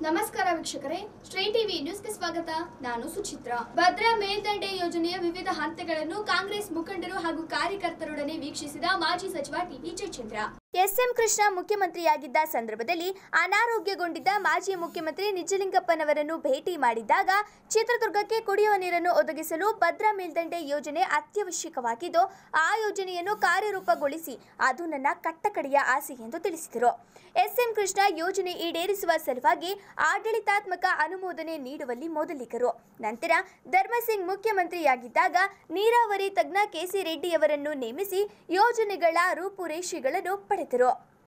ನಮಸ್ಕಾರ ವೀಕ್ಷಕರೇ ಶ್ರೀ ಟಿವಿ ನ್ಯೂಸ್ಗೆ ಸ್ವಾಗತ ನಾನು ಸುಚಿತ್ರ ಭದ್ರಾ ಮೇಲ್ದಂಡೆ ಯೋಜನೆಯ ವಿವಿಧ ಹಂತಗಳನ್ನು ಕಾಂಗ್ರೆಸ್ ಮುಖಂಡರು ಹಾಗೂ ಕಾರ್ಯಕರ್ತರೊಡನೆ ವೀಕ್ಷಿಸಿದ ಮಾಜಿ ಸಚಿವ ಟಿವಿ ಜಯಚಂದ್ರ ಎಸ್ಎಂ ಕೃಷ್ಣ ಮುಖ್ಯಮಂತ್ರಿಯಾಗಿದ್ದ ಸಂದರ್ಭದಲ್ಲಿ ಅನಾರೋಗ್ಯಗೊಂಡಿದ್ದ ಮಾಜಿ ಮುಖ್ಯಮಂತ್ರಿ ನಿಜಲಿಂಗಪ್ಪನವರನ್ನು ಭೇಟಿ ಮಾಡಿದ್ದಾಗ ಚಿತ್ರದುರ್ಗಕ್ಕೆ ಕುಡಿಯುವ ನೀರನ್ನು ಒದಗಿಸಲು ಭದ್ರಾ ಮೇಲ್ದಂಡೆ ಯೋಜನೆ ಅತ್ಯವಶ್ಯಕವಾಗಿದ್ದು ಆ ಯೋಜನೆಯನ್ನು ಕಾರ್ಯರೂಪಗೊಳಿಸಿ ಅದು ನನ್ನ ಕಟ್ಟಕಡೆಯ ಆಸೆ ಎಂದು ತಿಳಿಸಿದರು ಎಸ್ಎಂ ಕೃಷ್ಣ ಯೋಜನೆ ಈಡೇರಿಸುವ ಸಲುವಾಗಿ ಆಡಳಿತಾತ್ಮಕ ಅನುಮೋದನೆ ನೀಡುವಲ್ಲಿ ಮೊದಲಿಗರು ನಂತರ ಧರ್ಮಸಿಂಗ್ ಮುಖ್ಯಮಂತ್ರಿಯಾಗಿದ್ದಾಗ ನೀರಾವರಿ ತಜ್ಞ ಕೆಸಿ ರೆಡ್ಡಿಯವರನ್ನು ನೇಮಿಸಿ ಯೋಜನೆಗಳ ರೂಪುರೇಷೆಗಳನ್ನು ಪಡೆದರು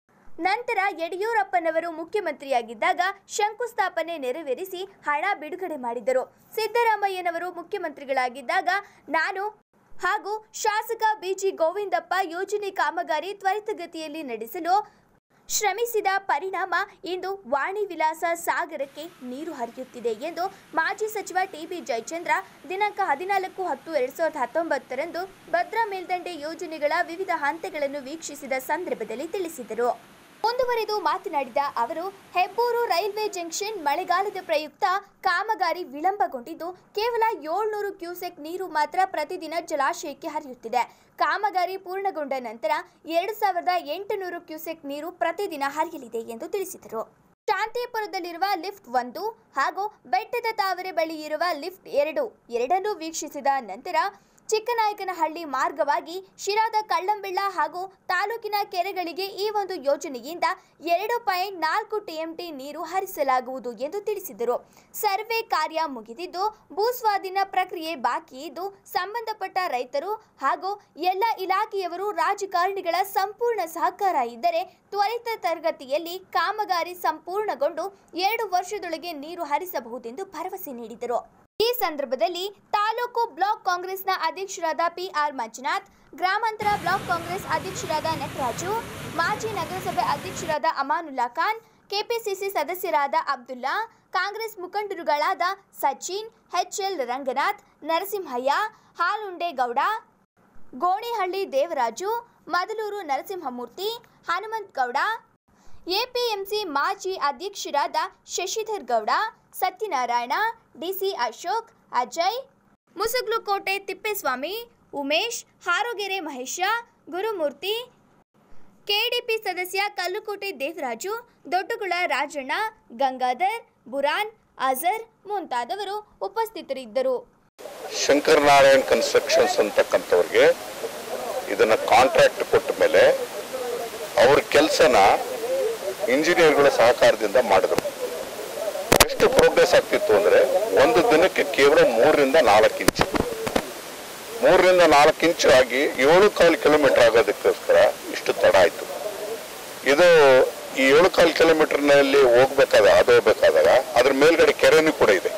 ನಂತರ ಯಡಿಯೂರಪ್ಪನವರು ಮುಖ್ಯಮಂತ್ರಿಯಾಗಿದ್ದಾಗ ಶಂಕುಸ್ಥಾಪನೆ ನೆರವೇರಿಸಿ ಹಣ ಬಿಡುಗಡೆ ಮಾಡಿದರು ಸಿದ್ದರಾಮಯ್ಯನವರು ಮುಖ್ಯಮಂತ್ರಿಗಳಾಗಿದ್ದಾಗ ನಾನು ಹಾಗೂ ಶಾಸಕ ಬಿಜಿ ಗೋವಿಂದಪ್ಪ ಯೋಜನೆ ಕಾಮಗಾರಿ ತ್ವರಿತಗತಿಯಲ್ಲಿ ನಡೆಸಲು ಶ್ರಮಿಸಿದ ಪರಿಣಾಮ ಇಂದು ವಾಣಿ ವಿಲಾಸ ಸಾಗರಕ್ಕೆ ನೀರು ಹರಿಯುತ್ತಿದೆ ಎಂದು ಮಾಜಿ ಸಚಿವ ಟಿಬಿ ಜಯಚಂದ್ರ ದಿನಾಂಕ ಹದಿನಾಲ್ಕು ಹತ್ತು ಎರಡ್ ಸಾವಿರದ ಹತ್ತೊಂಬತ್ತರಂದು ಭದ್ರಾ ಮೇಲ್ದಂಡೆ ಯೋಜನೆಗಳ ವಿವಿಧ ಹಂತಗಳನ್ನು ವೀಕ್ಷಿಸಿದ ಸಂದರ್ಭದಲ್ಲಿ ತಿಳಿಸಿದರು ಮುಂದುವರೆದು ಮಾತನಾಡಿದ ಅವರು ಹೆಬ್ಬೂರು ರೈಲ್ವೆ ಜಂಕ್ಷನ್ ಮಳೆಗಾಲದ ಪ್ರಯುಕ್ತ ಕಾಮಗಾರಿ ವಿಳಂಬಗೊಂಡಿದ್ದು ಕೇವಲ ಏಳ್ನೂರು ಕ್ಯೂಸೆಕ್ ನೀರು ಮಾತ್ರ ಪ್ರತಿದಿನ ಜಲಾಶಯಕ್ಕೆ ಹರಿಯುತ್ತಿದೆ ಕಾಮಗಾರಿ ಪೂರ್ಣಗೊಂಡ ನಂತರ ಎರಡು ಸಾವಿರದ ಎಂಟುನೂರು ಕ್ಯೂಸೆಕ್ ನೀರು ಪ್ರತಿದಿನ ಹರಿಯಲಿದೆ ಎಂದು ತಿಳಿಸಿದರು ಶಾಂತಿಪುರದಲ್ಲಿರುವ ಲಿಫ್ಟ್ ಒಂದು ಹಾಗೂ ಬೆಟ್ಟದ ತಾವರೆ ಬಳಿ ಇರುವ ಲಿಫ್ಟ್ ಎರಡು ಎರಡನ್ನೂ ವೀಕ್ಷಿಸಿದ ನಂತರ ಚಿಕ್ಕನಾಯಕನಹಳ್ಳಿ ಮಾರ್ಗವಾಗಿ ಶಿರಾದ ಕಳ್ಳಂಬೆಳ್ಳ ಹಾಗೂ ತಾಲೂಕಿನ ಕೆರೆಗಳಿಗೆ ಈ ಒಂದು ಯೋಜನೆಯಿಂದ ಎರಡು ಪಾಯಿಂಟ್ ನಾಲ್ಕು ಟಿಎಂಟಿ ನೀರು ಹರಿಸಲಾಗುವುದು ಎಂದು ತಿಳಿಸಿದರು ಸರ್ವೆ ಕಾರ್ಯ ಮುಗಿದಿದ್ದು ಭೂಸ್ವಾಧೀನ ಪ್ರಕ್ರಿಯೆ ಬಾಕಿ ಇದ್ದು ಸಂಬಂಧಪಟ್ಟ ರೈತರು ಹಾಗೂ ಎಲ್ಲ ಇಲಾಖೆಯವರು ರಾಜಕಾರಣಿಗಳ ಸಂಪೂರ್ಣ ಸಹಕಾರ ಇದ್ದರೆ ತ್ವರಿತ ತರಗತಿಯಲ್ಲಿ ಕಾಮಗಾರಿ ಸಂಪೂರ್ಣಗೊಂಡು ಎರಡು ವರ್ಷದೊಳಗೆ ನೀರು ಹರಿಸಬಹುದೆಂದು ಭರವಸೆ ನೀಡಿದರು ಈ ಸಂದರ್ಭದಲ್ಲಿ ತಾಲೂಕು ಬ್ಲಾಕ್ ಕಾಂಗ್ರೆಸ್ನ ಅಧ್ಯಕ್ಷರಾದ ಪಿಆರ್ ಮಂಜುನಾಥ್ ಗ್ರಾಮಾಂತರ ಬ್ಲಾಕ್ ಕಾಂಗ್ರೆಸ್ ಅಧ್ಯಕ್ಷರಾದ ನಟರಾಜು ಮಾಜಿ ನಗರಸಭೆ ಅಧ್ಯಕ್ಷರಾದ ಅಮಾನುಲ್ಲಾ ಖಾನ್ ಕೆಪಿಸಿಸಿ ಸದಸ್ಯರಾದ ಅಬ್ದುಲ್ಲಾ ಕಾಂಗ್ರೆಸ್ ಮುಖಂಡರುಗಳಾದ ಸಚಿನ್ ಎಚ್ಎಲ್ ರಂಗನಾಥ್ ನರಸಿಂಹಯ್ಯ ಹಾಲುಂಡೇಗೌಡ ಗೋಣಿಹಳ್ಳಿ ದೇವರಾಜು ಮದಲೂರು ನರಸಿಂಹಮೂರ್ತಿ ಹನುಮಂತ್ ಗೌಡ ಎಪಿಎಂಸಿ ಮಾಜಿ ಅಧ್ಯಕ್ಷರಾದ ಶಶಿಧರ್ ಗೌಡ ಸತ್ಯನಾರಾಯಣ ಡಿಸಿ ಅಶೋಕ್ ಅಜಯ್ ಮುಸುಗ್ಲುಕೋಟೆ ತಿಪ್ಪೇಸ್ವಾಮಿ ಉಮೇಶ್ ಹಾರೋಗೆರೆ ಮಹೇಶ ಗುರುಮೂರ್ತಿ ಕೆಡಿಪಿ ಸದಸ್ಯ ಕಲ್ಲುಕೋಟೆ ದೇವರಾಜು ದೊಡ್ಡಗುಳ ರಾಜಣ್ಣ ಗಂಗಾಧರ್ ಬುರಾನ್ ಅಜರ್ ಮುಂತಾದವರು ಉಪಸ್ಥಿತರಿದ್ದರು ಶಂಕರ್ ನಾರಾಯಣ್ ಕನ್ಸ್ಟ್ರಕ್ಷನ್ಸ್ ಅಂತಕ್ಕಂಥವ್ರಿಗೆ ಇದನ್ನ ಕಾಂಟ್ರಾಕ್ಟ್ ಕೊಟ್ಟ ಮೇಲೆ ಅವ್ರ ಕೆಲಸನ ಇಂಜಿನಿಯರ್ಗಳ ಸಹಕಾರದಿಂದ ಮಾಡಿದ್ರು ಎಷ್ಟು ಪ್ರೋಗ್ರೆಸ್ ಆಗ್ತಿತ್ತು ಅಂದ್ರೆ ಒಂದು ದಿನಕ್ಕೆ ಕೇವಲ ಮೂರರಿಂದ ನಾಲ್ಕು ಇಂಚು ಮೂರರಿಂದ ನಾಲ್ಕು ಇಂಚು ಆಗಿ ಏಳು ಕಾಲು ಕಿಲೋಮೀಟರ್ ಆಗೋದಕ್ಕೋಸ್ಕರ ಇಷ್ಟು ತಡ ಆಯ್ತು ಇದು ಈ ಏಳು ಕಾಲು ಕಿಲೋಮೀಟರ್ನಲ್ಲಿ ಹೋಗ್ಬೇಕಾದ ಅದು ಹೋಗ್ಬೇಕಾದಾಗ ಅದ್ರ ಮೇಲ್ಗಡೆ ಕೆರೆನೂ ಕೂಡ ಇದೆ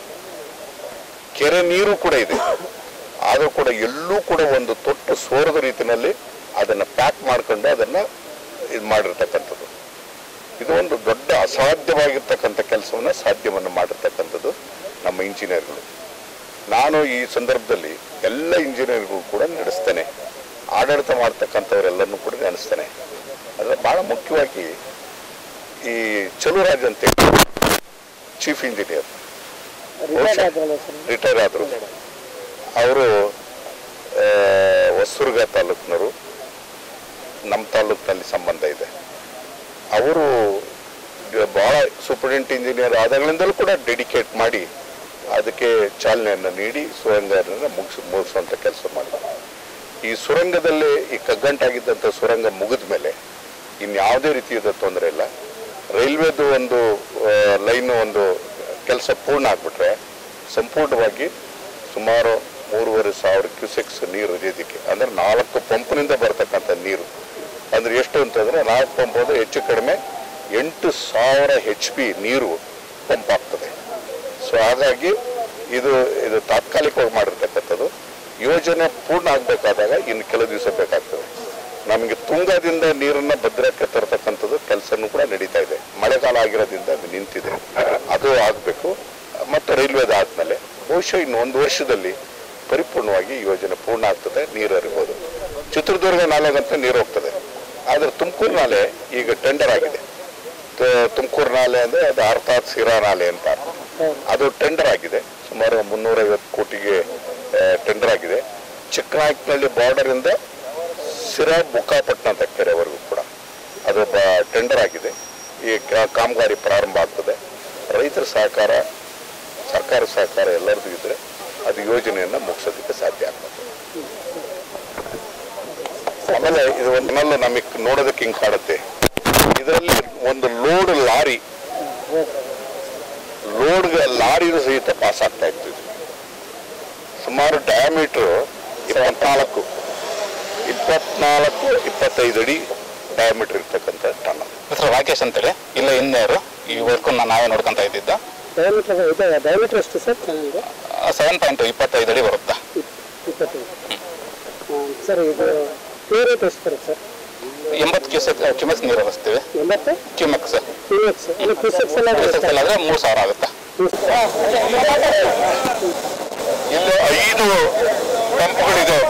ಕೆರೆ ನೀರು ಕೂಡ ಇದೆ ಆದರೂ ಕೂಡ ಎಲ್ಲೂ ಕೂಡ ಒಂದು ತೊಟ್ಟು ಸೋರದ ರೀತಿಯಲ್ಲಿ ಅದನ್ನು ಪ್ಯಾಕ್ ಮಾಡ್ಕೊಂಡು ಅದನ್ನು ಇದು ಮಾಡಿರ್ತಕ್ಕಂಥದ್ದು ಇದು ಒಂದು ದೊಡ್ಡ ಅಸಾಧ್ಯವಾಗಿರ್ತಕ್ಕಂಥ ಕೆಲಸವನ್ನು ಸಾಧ್ಯವನ್ನು ಮಾಡಿರ್ತಕ್ಕಂಥದ್ದು ನಮ್ಮ ಇಂಜಿನಿಯರ್ಗಳು ನಾನು ಈ ಸಂದರ್ಭದಲ್ಲಿ ಎಲ್ಲ ಇಂಜಿನಿಯರ್ಗಳು ಕೂಡ ನಡೆಸ್ತೇನೆ ಆಡಳಿತ ಮಾಡ್ತಕ್ಕಂಥವರೆಲ್ಲರನ್ನೂ ಕೂಡ ನೆನೆಸ್ತೇನೆ ಆದರೆ ಭಾಳ ಮುಖ್ಯವಾಗಿ ಈ ಚಲುರಾಜ್ ಅಂತೇಳಿ ಚೀಫ್ ಇಂಜಿನಿಯರ್ ರಿಟೈರ್ ಆದರು ಅವರು ಹೊಸದುರ್ಗ ತಾಲೂಕಿನವರು ನಮ್ಮ ತಾಲೂಕಿನಲ್ಲಿ ಸಂಬಂಧ ಇದೆ ಅವರು ಭಾಳ ಸೂಪರಿಂಟೆಂಟ್ ಇಂಜಿನಿಯರ್ ಆದಾಗಲಿಂದಲೂ ಕೂಡ ಡೆಡಿಕೇಟ್ ಮಾಡಿ ಅದಕ್ಕೆ ಚಾಲನೆಯನ್ನು ನೀಡಿ ಸುರಂಗವನ್ನು ಮುಗಿಸ್ ಮುಗಿಸುವಂಥ ಕೆಲಸ ಮಾಡಿದ್ರು ಈ ಸುರಂಗದಲ್ಲಿ ಈ ಕಗ್ಗಂಟಾಗಿದ್ದಂಥ ಸುರಂಗ ಮುಗಿದ ಮೇಲೆ ಇನ್ಯಾವುದೇ ರೀತಿಯಾದ ತೊಂದರೆ ಇಲ್ಲ ರೈಲ್ವೆದು ಒಂದು ಲೈನು ಒಂದು ಕೆಲಸ ಪೂರ್ಣ ಆಗಿಬಿಟ್ರೆ ಸಂಪೂರ್ಣವಾಗಿ ಸುಮಾರು ಮೂರುವರೆ ಸಾವಿರ ಕ್ಯೂಸೆಕ್ಸ್ ನೀರು ಹರಿಯೋದಕ್ಕೆ ಅಂದರೆ ನಾಲ್ಕು ಪಂಪ್ನಿಂದ ಬರ್ತಕ್ಕಂಥ ನೀರು ಅಂದರೆ ಎಷ್ಟು ಅಂತಂದರೆ ನಾಲ್ಕು ಪಂಪ್ ಹೋದ್ರೆ ಹೆಚ್ಚು ಕಡಿಮೆ ಎಂಟು ಸಾವಿರ ಹೆಚ್ ಪಿ ನೀರು ಪಂಪ್ ಆಗ್ತದೆ ಸೊ ಹಾಗಾಗಿ ಇದು ಇದು ತಾತ್ಕಾಲಿಕವಾಗಿ ಮಾಡಿರ್ತಕ್ಕಂಥದ್ದು ಯೋಜನೆ ಪೂರ್ಣ ಆಗಬೇಕಾದಾಗ ಇನ್ನು ಕೆಲವು ದಿವಸ ಬೇಕಾಗ್ತದೆ ನಮಗೆ ತುಂಗದಿಂದ ನೀರನ್ನು ಭದ್ರಕ್ಕೆ ತರತಕ್ಕಂಥದ್ದು ಕೆಲಸನೂ ಕೂಡ ನಡೀತಾ ಇದೆ ಮಳೆಗಾಲ ಆಗಿರೋದ್ರಿಂದ ಅದು ನಿಂತಿದೆ ಅದು ಆಗಬೇಕು ಮತ್ತು ರೈಲ್ವೆದ ಆದಮೇಲೆ ಬಹುಶಃ ಇನ್ನು ಒಂದು ವರ್ಷದಲ್ಲಿ ಪರಿಪೂರ್ಣವಾಗಿ ಈ ಯೋಜನೆ ಪೂರ್ಣ ಆಗ್ತದೆ ನೀರು ಹರಿಬೋದು ಚಿತ್ರದುರ್ಗ ನಾಲೆಗಂತ ನೀರು ಹೋಗ್ತದೆ ಆದರೆ ತುಮಕೂರು ನಾಲೆ ಈಗ ಟೆಂಡರ್ ಆಗಿದೆ ತುಮಕೂರು ನಾಲೆ ಅಂದರೆ ಅದು ಅರ್ಥಾತ್ ಸಿರಾ ನಾಲೆ ಅಂತ ಅರ್ಥ. ಅದು ಟೆಂಡರ್ ಆಗಿದೆ ಸುಮಾರು ಮುನ್ನೂರೈವತ್ತು ಕೋಟಿಗೆ ಟೆಂಡರ್ ಆಗಿದೆ ಚಿಕ್ಕನಾಯಕನಹಳ್ಳಿ ಬಾರ್ಡರಿಂದ ಸಿರಾ ಬುಕ್ಕಾಪಟ್ಟಣ ಅಂತ ಕೆರೆವರೆಗೂ ಕೂಡ ಅದು ಟೆಂಡರ್ ಆಗಿದೆ ಈ ಕಾ- ಕಾಮಗಾರಿ ಪ್ರಾರಂಭ ಆಗ್ತದೆ ರೈತರ ಸಹಕಾರ ಸರ್ಕಾರ ಸಹಕಾರ ಎಲ್ಲರದ್ದು ಇದ್ರೆ ಅದು ಯೋಜನೆಯನ್ನು ಮುಗಿಸೋದಕ್ಕೆ ಸಾಧ್ಯ ಆಗ್ತದೆ ಆಮೇಲೆ ಇದು ಒಂದನ್ನೆಲ್ಲ ನಮಗೆ ನೋಡೋದಕ್ಕೆ ಹಿಂಗೆ ಕಾಣುತ್ತೆ ಇದರಲ್ಲಿ ಒಂದು ಲೋಡ್ ಲಾರಿ ಲೋಡ್ ಲಾರಿದು ಸಹಿತ ಪಾಸ್ ಆಗ್ತಾ ಇತ್ತು ಇದು ಸುಮಾರು ಡಯಾಮೀಟರ್ ಇಪ್ಪತ್ನಾಲ್ಕು ಇಪ್ಪತ್ನಾಲ್ಕು ಇಪ್ಪತ್ತೈದು ಅಡಿ ಡಯಾಮೀಟರ್ ಇರ್ತಕ್ಕಂಥ ಟನ್ ಹೆಸರು ರಾಕೇಶ್ ಅಂತೇಳಿ ಇಲ್ಲ ಇನ್ನೇರು ಈ ವರ್ಕ್ ನಾವೇ ನೋಡ್ಕೊಂತ ಇದ್ದಿದ್ದ ಡಯಾಮೀಟರ್ ಇದೆ ಡಯಾಮೀಟರ್ ಎಷ್ಟು ಸರ್ ಚಾನಲ್ಗೆ ಸೆವೆನ್ ಪಾಯಿಂಟ್ ಇಪ್ಪತ್ತೈದು ಅಡಿ ಬರುತ್ತೆ ಇಪ್ಪತ್ತೈದು ಹಾಂ ಸರ್ ಇದು ಪ್ಲೇ ರೇಟ್ ಎಷ್ಟು ಬರುತ್ತೆ ಸರ್ ಎಂಬತ್ತು ಕ್ಯೂಸೆಕ್ ಕ್ಯೂಮೆಕ್ಸ್ ನೀರು ಹರಿಸ್ತೀವಿ ಎಂಬತ್ತು ಕ್ಯೂಮೆಕ್ಸ್ ಕ್ಯೂಎಕ್ಸ್ ಇಲ್ಲ ಕ್ಯೂಸೆಕ್ಸ್ ಎಲ್ಲ ಕ್ಯೂಸೆಕ್ಸ್ ಎಲ್ಲ ಆದರೆ ಮೂರು ಸಾವಿರ ಆಗುತ್ತೆ ಇಲ್ಲಿ ಐದು ಪಂಪ್ಗಳಿದೆ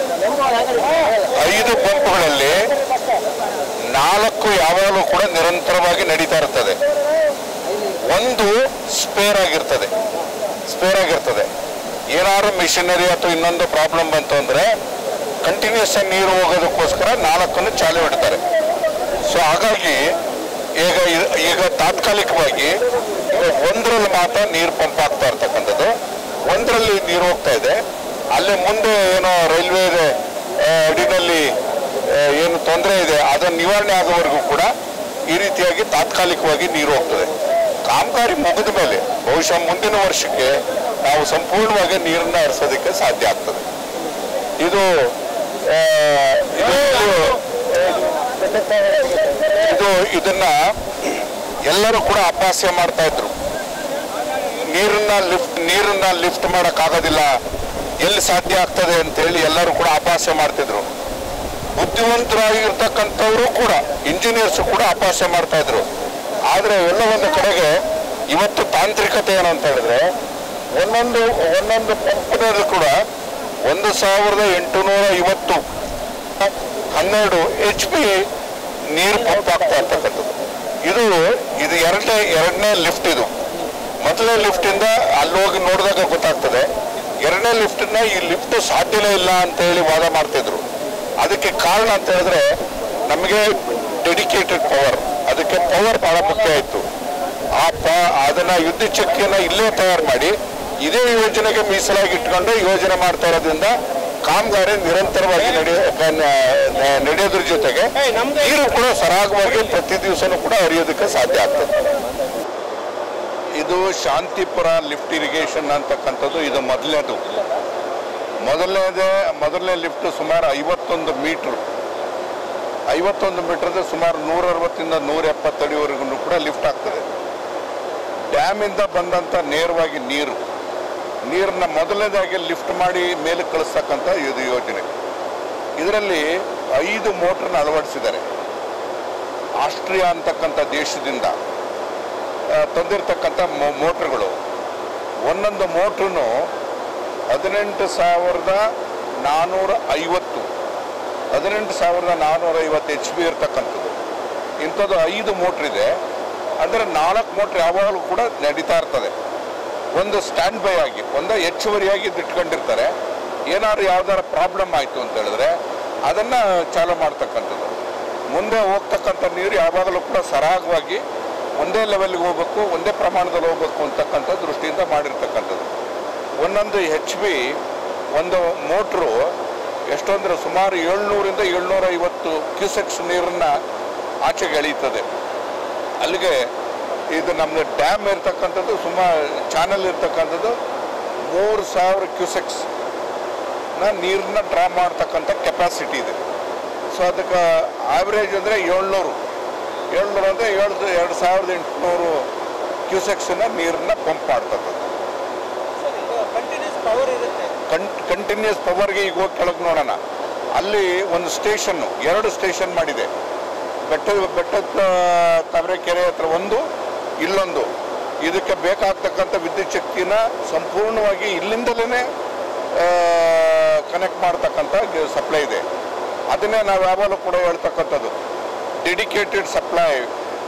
ಐದು ಪಂಪ್ಗಳಲ್ಲಿ ನಾಲ್ಕು ಯಾವಾಗಲೂ ಕೂಡ ನಿರಂತರವಾಗಿ ನಡೀತಾ ಇರ್ತದೆ ಒಂದು ಸ್ಪೇರ್ ಆಗಿರ್ತದೆ ಸ್ಪೇರ್ ಆಗಿರ್ತದೆ ಏನಾದ್ರು ಮಿಷನರಿ ಅಥವಾ ಇನ್ನೊಂದು ಪ್ರಾಬ್ಲಮ್ ಬಂತು ಅಂದ್ರೆ ಕಂಟಿನ್ಯೂಸ್ ನೀರು ಹೋಗೋದಕ್ಕೋಸ್ಕರ ನಾಲ್ಕನ್ನು ಚಾಲು ಇಡ್ತಾರೆ ಸೊ ಹಾಗಾಗಿ ಈಗ ಇ- ಈಗ ತಾತ್ಕಾಲಿಕವಾಗಿ ಈಗ ಒಂದರಲ್ಲಿ ಮಾತ್ರ ನೀರು ಪಂಪ್ ಆಗ್ತಾ ಇರ್ತಕ್ಕಂಥದ್ದು ಒಂದರಲ್ಲಿ ನೀರು ಹೋಗ್ತಾ ಇದೆ ಅಲ್ಲಿ ಮುಂದೆ ಏನೋ ರೈಲ್ವೆ ಇದೆ ಆ, ಅಡಿನಲ್ಲಿ ಆ, ಏನು ತೊಂದರೆ ಇದೆ ಅದನ್ನು ನಿವಾರಣೆ ಆಗೋವರೆಗೂ ಕೂಡ ಈ ರೀತಿಯಾಗಿ ತಾತ್ಕಾಲಿಕವಾಗಿ ನೀರು ಹೋಗ್ತದೆ ಕಾಮಗಾರಿ ಮುಗಿದ ಮೇಲೆ ಬಹುಶಃ ಮುಂದಿನ ವರ್ಷಕ್ಕೆ ನಾವು ಸಂಪೂರ್ಣವಾಗಿ ನೀರನ್ನು ಹರಿಸೋದಕ್ಕೆ ಸಾಧ್ಯ ಆಗ್ತದೆ ಇದು ಆ, ಇದು ಇದು ಇದನ್ನ ಎಲ್ಲರೂ ಕೂಡ ಅಪಹಾಸ್ಯ ಮಾಡ್ತಾ ಇದ್ರು ನೀರನ್ನ ಲಿಫ್ಟ್ ನೀರನ್ನ ಲಿಫ್ಟ್ ಮಾಡೋಕ್ಕಾಗೋದಿಲ್ಲ ಎಲ್ಲಿ ಸಾಧ್ಯ ಆಗ್ತದೆ ಅಂತೇಳಿ ಎಲ್ಲರೂ ಕೂಡ ಅಪಹಾಸ್ಯ ಮಾಡ್ತಿದ್ರು ಬುದ್ಧಿವಂತರಾಗಿರ್ತಕ್ಕಂಥವರು ಕೂಡ ಇಂಜಿನಿಯರ್ಸ್ ಕೂಡ ಅಪಹಾಸ್ಯ ಮಾಡ್ತಾ ಇದ್ರು ಆದರೆ ಎಲ್ಲ ಒಂದು ಕಡೆಗೆ ಇವತ್ತು ತಾಂತ್ರಿಕತೆ ಏನು ಅಂತ ಹೇಳಿದ್ರೆ ಒಂದೊಂದು ಒಂದೊಂದು ಪಂಪ್ನಲ್ಲಿ ಕೂಡ ಒಂದು ಸಾವಿರದ ಎಂಟುನೂರ ಐವತ್ತು ಹನ್ನೆರಡು ಎಚ್ ಪಿ ನೀರು ಪಂಪ್ ಆಗ್ತಾ ಇರ್ತಕ್ಕಂಥದ್ದು ಇದು ಇದು ಎರಡನೇ ಎರಡನೇ ಲಿಫ್ಟ್ ಇದು ಮೊದಲನೇ ಲಿಫ್ಟಿಂದ ಅಲ್ಲಿ ಹೋಗಿ ನೋಡಿದಾಗ ಗೊತ್ತಾಗ್ತದೆ ಎರಡನೇ ಲಿಫ್ಟನ್ನ ಈ ಲಿಫ್ಟ್ ಸಾಧ್ಯನೇ ಇಲ್ಲ ಅಂತ ಹೇಳಿ ವಾದ ಮಾಡ್ತಿದ್ರು ಅದಕ್ಕೆ ಕಾರಣ ಅಂತ ಹೇಳಿದ್ರೆ ನಮಗೆ ಡೆಡಿಕೇಟೆಡ್ ಪವರ್ ಅದಕ್ಕೆ ಪವರ್ ಬಹಳ ಮುಖ್ಯ ಆಯಿತು ಆ ಪ ಅದನ್ನ ಯುದ್ಧ ಚಕ್ಕಿಯನ್ನ ಇಲ್ಲೇ ತಯಾರು ಮಾಡಿ ಇದೇ ಯೋಜನೆಗೆ ಮೀಸಲಾಗಿ ಇಟ್ಕೊಂಡು ಯೋಜನೆ ಮಾಡ್ತಾ ಇರೋದ್ರಿಂದ ಕಾಮಗಾರಿ ನಿರಂತರವಾಗಿ ನಡೆಯ ನ- ನಡೆಯೋದ್ರ ಜೊತೆಗೆ ನೀರು ಕೂಡ ಸರಾಗವಾಗಿ ಪ್ರತಿ ದಿವಸನೂ ಕೂಡ ಹರಿಯೋದಕ್ಕೆ ಸಾಧ್ಯ ಆಗ್ತದೆ ಇದು ಶಾಂತಿಪುರ ಲಿಫ್ಟ್ ಇರಿಗೇಷನ್ ಅಂತಕ್ಕಂಥದ್ದು ಇದು ಮೊದಲನೇದು ಮೊದಲನೇದೇ ಮೊದಲನೇ ಲಿಫ್ಟ್ ಸುಮಾರು ಐವತ್ತೊಂದು ಮೀಟ್ರ್ ಐವತ್ತೊಂದು ಮೀಟ್ರದ ಸುಮಾರು ನೂರ ಅರವತ್ತಿಂದ ನೂರ ಎಪ್ಪತ್ತಡಿವರೆಗೂ ಕೂಡ ಲಿಫ್ಟ್ ಆಗ್ತದೆ ಡ್ಯಾಮಿಂದ ಬಂದಂಥ ನೇರವಾಗಿ ನೀರು ನೀರನ್ನ ಮೊದಲನೇದಾಗಿ ಲಿಫ್ಟ್ ಮಾಡಿ ಮೇಲೆ ಕಳಿಸ್ತಕ್ಕಂಥ ಇದು ಯೋಜನೆ ಇದರಲ್ಲಿ ಐದು ಮೋಟ್ರನ್ನ ಅಳವಡಿಸಿದ್ದಾರೆ ಆಸ್ಟ್ರಿಯಾ ಅಂತಕ್ಕಂಥ ದೇಶದಿಂದ ಆ, ತಂದಿರತಕ್ಕಂಥ ಮೋ- ಮೋಟ್ರುಗಳು ಒಂದೊಂದು ಮೋಟ್ರೂ ಹದಿನೆಂಟು ಸಾವಿರದ ನಾನ್ನೂರ ಐವತ್ತು ಹದಿನೆಂಟು ಸಾವಿರದ ನಾನ್ನೂರ ಐವತ್ತು ಎಚ್ ಪಿ ಇರ್ತಕ್ಕಂಥದ್ದು ಇಂಥದ್ದು ಐದು ಮೋಟ್ರ್ ಇದೆ ಅಂದರೆ ನಾಲ್ಕು ಮೋಟ್ರ್ ಯಾವಾಗಲೂ ಕೂಡ ನಡೀತಾ ಇರ್ತದೆ ಒಂದು ಸ್ಟ್ಯಾಂಡ್ ಬೈ ಆಗಿ ಒಂದು ಹೆಚ್ಚುವರಿಯಾಗಿ ಇದು ಇಟ್ಕೊಂಡಿರ್ತಾರೆ ಏನಾದ್ರು ಯಾವ್ದಾರ ಪ್ರಾಬ್ಲಮ್ ಆಯಿತು ಅಂತ ಹೇಳಿದ್ರೆ ಅದನ್ನು ಚಾಲು ಮಾಡ್ತಕ್ಕಂಥದ್ದು ಮುಂದೆ ಹೋಗ್ತಕ್ಕಂಥ ನೀರು ಯಾವಾಗಲೂ ಕೂಡ ಸರಾಗವಾಗಿ ಒಂದೇ ಲೆವೆಲ್ಗೆ ಹೋಗ್ಬೇಕು ಒಂದೇ ಪ್ರಮಾಣದಲ್ಲಿ ಹೋಗ್ಬೇಕು ಅಂತಕ್ಕಂಥ ದೃಷ್ಟಿಯಿಂದ ಮಾಡಿರ್ತಕ್ಕಂಥದ್ದು ಒಂದೊಂದು ಹೆಚ್ ಬಿ ಒಂದು ಮೋಟ್ರು ಎಷ್ಟೊಂದ್ರೆ ಸುಮಾರು ಏಳ್ನೂರಿಂದ ಏಳ್ನೂರ ಐವತ್ತು ಕ್ಯೂಸೆಕ್ಸ್ ನೀರನ್ನು ಆಚೆಗೆ ಎಳೀತದೆ ಅಲ್ಲಿಗೆ ಇದು ನಮ್ಮದು ಡ್ಯಾಮ್ ಇರ್ತಕ್ಕಂಥದ್ದು ಸುಮಾರು ಚಾನಲ್ ಇರ್ತಕ್ಕಂಥದ್ದು ಮೂರು ಸಾವಿರ ಕ್ಯೂಸೆಕ್ಸ್ ನ ನೀರನ್ನ ಡ್ರಾ ಮಾಡ್ತಕ್ಕಂಥ ಕೆಪಾಸಿಟಿ ಇದೆ ಸೊ ಅದಕ್ಕೆ ಆವ್ರೇಜ್ ಅಂದರೆ ಏಳ್ನೂರು ಏಳ್ನೂರು ಅಂದರೆ ಏಳು ಎರಡು ಸಾವಿರದ ಎಂಟುನೂರು ಕ್ಯೂಸೆಕ್ಸನ್ನ ನೀರನ್ನ ಪಂಪ್ ಮಾಡ್ತಕ್ಕಂಥದ್ದು ಕನ್ ಕಂಟಿನ್ಯೂಸ್ ಪವರ್ಗೆ ಈಗ ಹೋಗಿ ಕೆಳಗೆ ನೋಡೋಣ ಅಲ್ಲಿ ಒಂದು ಸ್ಟೇಷನ್ನು ಎರಡು ಸ್ಟೇಷನ್ ಮಾಡಿದೆ ಬೆಟ್ಟದ ಬೆಟ್ಟದ ತವರೆಕೆರೆ ಹತ್ರ ಒಂದು ಇಲ್ಲೊಂದು ಇದಕ್ಕೆ ಬೇಕಾಗ್ತಕ್ಕಂಥ ವಿದ್ಯುತ್ ಶಕ್ತಿನ ಸಂಪೂರ್ಣವಾಗಿ ಇಲ್ಲಿಂದಲೇ ಕನೆಕ್ಟ್ ಮಾಡ್ತಕ್ಕಂಥ ಸಪ್ಲೈ ಇದೆ ಅದನ್ನೇ ನಾವು ಯಾವಾಗಲೂ ಕೂಡ ಹೇಳ್ತಕ್ಕಂಥದ್ದು ಡೆಡಿಕೇಟೆಡ್ ಸಪ್ಲೈ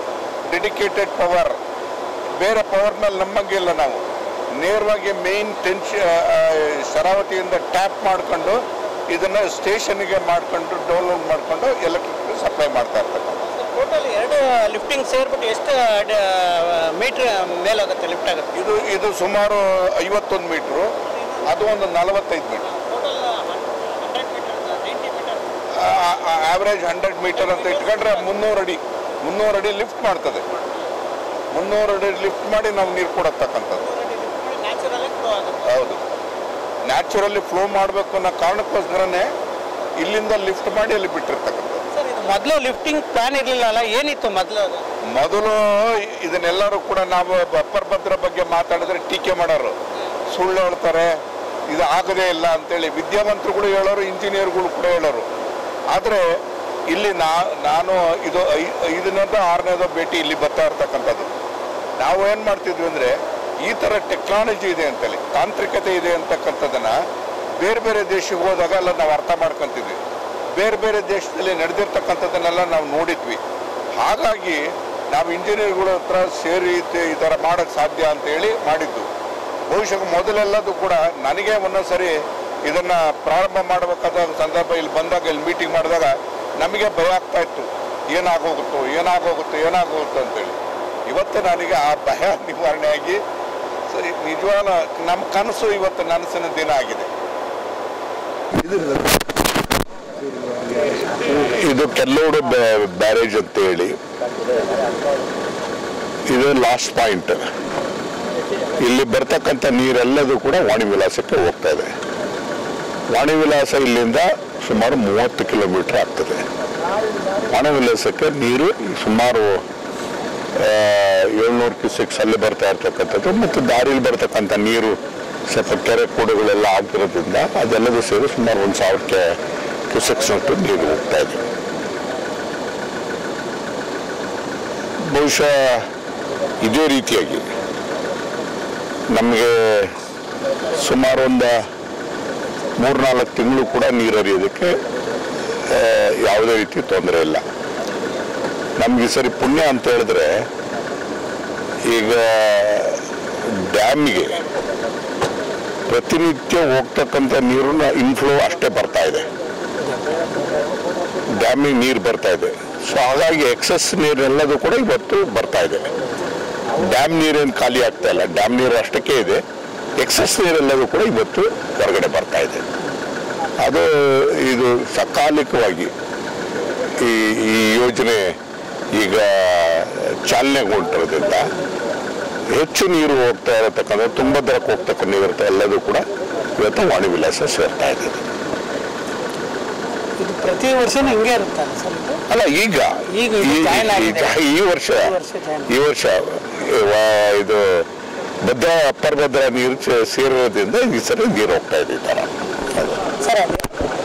ಡೆಡಿಕೇಟೆಡ್ ಪವರ್ ಬೇರೆ ಪವರ್ ಮೇಲೆ ನಮ್ಮಂಗಿಲ್ಲ ನಾವು ನೇರವಾಗಿ ಮೇನ್ ಟೆನ್ಷ ಶರಾವತಿಯಿಂದ ಟ್ಯಾಪ್ ಮಾಡ್ಕೊಂಡು ಇದನ್ನು ಸ್ಟೇಷನ್ಗೆ ಮಾಡ್ಕೊಂಡು ಡೌನ್ಲೋಡ್ ಮಾಡ್ಕೊಂಡು ಎಲೆಕ್ಟ್ರಿಕ್ ಸಪ್ಲೈ ಮಾಡ್ತಾ ಇರ್ತಕ್ಕಂಥ ಟೋಟಲ್ ಎರಡು ಲಿಫ್ಟಿಂಗ್ ಸೇರ್ಬಿಟ್ಟು ಎಷ್ಟು ಮೀಟ್ರ್ ಮೇಲಾಗುತ್ತೆ ಲಿಫ್ಟ್ ಆಗುತ್ತೆ ಇದು ಇದು ಸುಮಾರು ಐವತ್ತೊಂದು ಮೀಟ್ರು ಅದು ಒಂದು ನಲವತ್ತೈದು metre total hundred metre ninety metre average hundred metre ಅಂತ ಇಟ್ಕೊಂಡ್ರೆ ಮುನ್ನೂರು ಅಡಿ ಮುನ್ನೂರು ಅಡಿ ಲಿಫ್ಟ್ ಮಾಡ್ತದೆ ಮುನ್ನೂರು ಅಡಿ ಲಿಫ್ಟ್ ಮಾಡಿ ನಾವು ನೀರು ಕೊಡತಕ್ಕಂಥದ್ದು ನ್ಯಾಚುರಲಿ ಫ್ಲೋ ಆಗುತ್ತೆ ಹೌದು ನ್ಯಾಚುರಲಿ ಫ್ಲೋ ಮಾಡಬೇಕು ಅನ್ನೋ ಕಾರಣಕ್ಕೋಸ್ಕರನೇ ಇಲ್ಲಿಂದ ಲಿಫ್ಟ್ ಮಾಡಿ ಅಲ್ಲಿ ಬಿಟ್ಟಿರ್ತಕ್ಕಂಥದ್ದು ಸರ್ ಇದು ಮೊದಲು ಲಿಫ್ಟಿಂಗ್ ಪ್ಲಾನ್ ಇರಲಿಲ್ಲ ಅಲ್ಲ ಏನಿತ್ತು ಮೊದಲು ಅದು ಮೊದಲು ಇದನ್ನೆಲ್ಲರೂ ಕೂಡ ನಾವು ಅಪ್ಪರ್ ಭದ್ರ ಬಗ್ಗೆ ಮಾತಾಡಿದ್ರೆ ಟೀಕೆ ಮಾಡೋರು ಸುಳ್ಳು ಹೇಳ್ತಾರೆ ಇದು ಆಗದೇ ಇಲ್ಲ ಅಂತೇಳಿ ವಿದ್ಯಾವಂತರುಗಳು ಹೇಳೋರು ಇಂಜಿನಿಯರ್ಗಳು ಕೂಡ ಹೇಳೋರು ಆದರೆ ಇಲ್ಲಿ ನಾ ನಾನು ಇದು ಐ- ಐದನೇದೋ ಆರನೇದೋ ಭೇಟಿ ಇಲ್ಲಿ ಬರ್ತಾ ಇರ್ತಕ್ಕಂಥದ್ದು ನಾವು ಏನು ಮಾಡ್ತಿದ್ವಿ ಅಂದರೆ ಈ ಥರ ಟೆಕ್ನಾಲಜಿ ಇದೆ ಅಂತೇಳಿ ತಾಂತ್ರಿಕತೆ ಇದೆ ಅಂತಕ್ಕಂಥದ್ದನ್ನು ಬೇರೆ ಬೇರೆ ದೇಶಕ್ಕೆ ಹೋದಾಗ ಎಲ್ಲ ನಾವು ಅರ್ಥ ಮಾಡ್ಕೊತಿದ್ವಿ ಬೇರೆ ಬೇರೆ ದೇಶದಲ್ಲಿ ನಡೆದಿರ್ತಕ್ಕಂಥದ್ದನ್ನೆಲ್ಲ ನಾವು ನೋಡಿದ್ವಿ ಹಾಗಾಗಿ ನಾವು ಇಂಜಿನಿಯರ್ಗಳ ಹತ್ರ ಸೇರಿ ಇದ್- ಈ ಥರ ಮಾಡೋಕ್ಕೆ ಸಾಧ್ಯ ಅಂತ ಹೇಳಿ ಮಾಡಿದ್ದು ಬಹುಶಃ ಮೊದಲೆಲ್ಲದು ಕೂಡ ನನಗೆ ಒಂದೊಂದು ಸರಿ ಇದನ್ನು ಪ್ರಾರಂಭ ಮಾಡಬೇಕಾದ ಸಂದರ್ಭ ಇಲ್ಲಿ ಬಂದಾಗ ಇಲ್ಲಿ ಮೀಟಿಂಗ್ ಮಾಡಿದಾಗ ನಮಗೆ ಭಯ ಆಗ್ತಾ ಇತ್ತು ಏನಾಗೋಗುತ್ತೋ ಏನಾಗೋಗುತ್ತೋ ಏನಾಗೋಗುತ್ತೋ ಅಂತೇಳಿ ಇವತ್ತು ನನಗೆ ಆ ಭಯ ನಿವಾರಣೆಯಾಗಿ ಸ- ನಿಜವಾದ ನಮ್ಮ ಕನಸು ಇವತ್ತು ನನಸಿನ ದಿನ ಆಗಿದೆ ಇದು ಕೆಲ್ಲೋಡು ಬ್ಯಾರೇಜ್ ಅಂತ ಹೇಳಿ ಇದು ಲಾಸ್ಟ್ ಪಾಯಿಂಟ್ ಇಲ್ಲಿ ಬರ್ತಕ್ಕಂಥ ನೀರೆಲ್ಲದೂ ಕೂಡ ವಾಣಿ ವಿಲಾಸಕ್ಕೆ ಹೋಗ್ತಾ ಇದೆ ವಾಣಿ ವಿಲಾಸ ಇಲ್ಲಿಂದ ಸುಮಾರು ಮೂವತ್ತು ಕಿಲೋಮೀಟರ್ ಆಗ್ತದೆ ವಾಣಿ ವಿಲಾಸಕ್ಕೆ ನೀರು ಸುಮಾರು ಏಳ್ನೂರು ಕ್ಯೂಸೆಕ್ಸ್ ಅಲ್ಲಿ ಬರ್ತಾ ಇರ್ತಕ್ಕಂಥದ್ದು ಮತ್ತು ದಾರಿಲಿ ಬರ್ತಕ್ಕಂಥ ನೀರು ಸ್ವಲ್ಪ ಕೆರೆ ಕೂಡುಗಳೆಲ್ಲ ಆಗ್ತಿರೋದ್ರಿಂದ ಅದೆಲ್ಲದೂ ಸೇರಿ ಸುಮಾರು ಒಂದು ಸಾವಿರಕ್ಕೆ ಕ್ಯೂಸೆಕ್ಸ್ ನಷ್ಟು ನೀರು ಹೋಗ್ತಾ ಇದೆ ಬಹುಶಃ ಇದೇ ರೀತಿಯಾಗಿ ನಮಗೆ ಸುಮಾರು ಒಂದು ಮೂರ್ನಾಲ್ಕು ತಿಂಗಳು ಕೂಡ ನೀರು ಹರಿಯೋದಕ್ಕೆ ಆ, ಯಾವುದೇ ರೀತಿ ತೊಂದರೆ ಇಲ್ಲ ನಮ್ಗೆ ಈ ಸರಿ ಪುಣ್ಯ ಅಂತ ಹೇಳಿದ್ರೆ ಈಗ ಡ್ಯಾಮ್ಗೆ ಪ್ರತಿನಿತ್ಯ ಹೋಗ್ತಕ್ಕಂಥ ನೀರನ್ನ ಇನ್ಫ್ಲೋ ಅಷ್ಟೇ ಬರ್ತಾ ಇದೆ ಡ್ಯಾಮಿಗೆ ನೀರು ಬರ್ತಾ ಇದೆ ಸೊ ಹಾಗಾಗಿ ಎಕ್ಸಸ್ ನೀರೆಲ್ಲದೂ ಕೂಡ ಇವತ್ತು ಬರ್ತಾ ಇದೆ ಡ್ಯಾಮ್ ನೀರೇನು ಖಾಲಿ ಆಗ್ತಾ ಇಲ್ಲ ಡ್ಯಾಮ್ ನೀರು ಅಷ್ಟಕ್ಕೆ ಇದೆ ಎಕ್ಸಸ್ ನೀರೆಲ್ಲದೂ ಕೂಡ ಇವತ್ತು ಹೊರಗಡೆ ಬರ್ತಾ ಇದೆ ಅದು ಇದು ಸಕಾಲಿಕವಾಗಿ ಈ ಈ ಯೋಜನೆ ಈಗ ಚಾಲನೆಗೊಂಡಿರೋದ್ರಿಂದ ಹೆಚ್ಚು ನೀರು ಹೋಗ್ತಾ ಇರತಕ್ಕಂಥ ತುಂಬ ದರಕ್ಕೆ ಹೋಗ್ತಕ್ಕಂಥ ನೀರು ಇರುತ್ತೆ ಎಲ್ಲದೂ ಕೂಡ ಇವತ್ತು ವಾಣಿ ವಿಲಾಸ ಸೇರ್ತಾ ಇದೆ ಇದು ಪ್ರತಿ ವರ್ಷನೂ ಹಿಂಗೆ ಇರುತ್ತಾ ಸರ್ ಇದು ಅಲ್ಲ ಈಗ ಈಗ ಇದು ಈ- join ಆಗಿದೆ. ಈಗ ಈ ವರ್ಷ ಈ ವರ್ಷ join. ಈ ವರ್ಷ ವ- ಇದು ಭದ್ರಾ ಅಪ್ಪರ್ ಭದ್ರಾ ನೀರು ಚ- ಸೇರಿರೋದ್ರಿಂದ ಈ ಸರಿ ನೀರು ಹೋಗ್ತಾ ಇದೆ ಈ ಥರ ಅದು. ಸರ್ ಅದು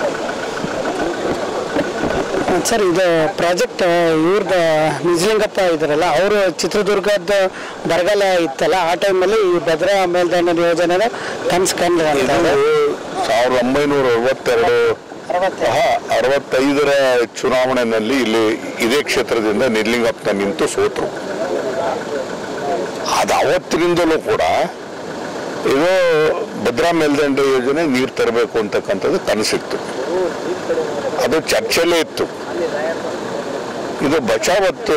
ಸರ್ ಇದು ಪ್ರಾಜೆಕ್ಟ್ ಇವ್ರದ್ದು ನಿಜಲಿಂಗಪ್ಪ ಇದ್ರಲ್ಲ ಅವರು ಚಿತ್ರದುರ್ಗದ ಬರಗಾಲ ಇತ್ತಲ್ಲ ಆ ಟೈಮಲ್ಲಿ ಈ ಭದ್ರಾ ಮೇಲ್ದಂಡ ಯೋಜನೆನ ಕನ್ಸು ಕಂಡ್ರು ಅಂತ ಇದು ಸಾವಿರದ ಒಂಬೈನೂರ ಅರವತ್ತೆರಡು ಅರವತ್ತು ಹಾ, ಅರವತ್ತೈದರ ಚುನಾವಣೆಯಲ್ಲಿ ಇಲ್ಲಿ ಇದೇ ಕ್ಷೇತ್ರದಿಂದ ನಿರ್ಲಿಂಗಪ್ಪನ ನಿಂತು ಸೋತರು ಅದು ಅವತ್ತಿನಿಂದಲೂ ಕೂಡ ಇದು ಭದ್ರಾ ಮೇಲ್ದಂಡೆ ಯೋಜನೆ ನೀರು ತರಬೇಕು ಅಂತಕ್ಕಂಥದ್ದು ಕನಸಿತ್ತು ಅದು ಚರ್ಚೆಯಲ್ಲೇ ಇತ್ತು ಇದು ಬಚಾವತ್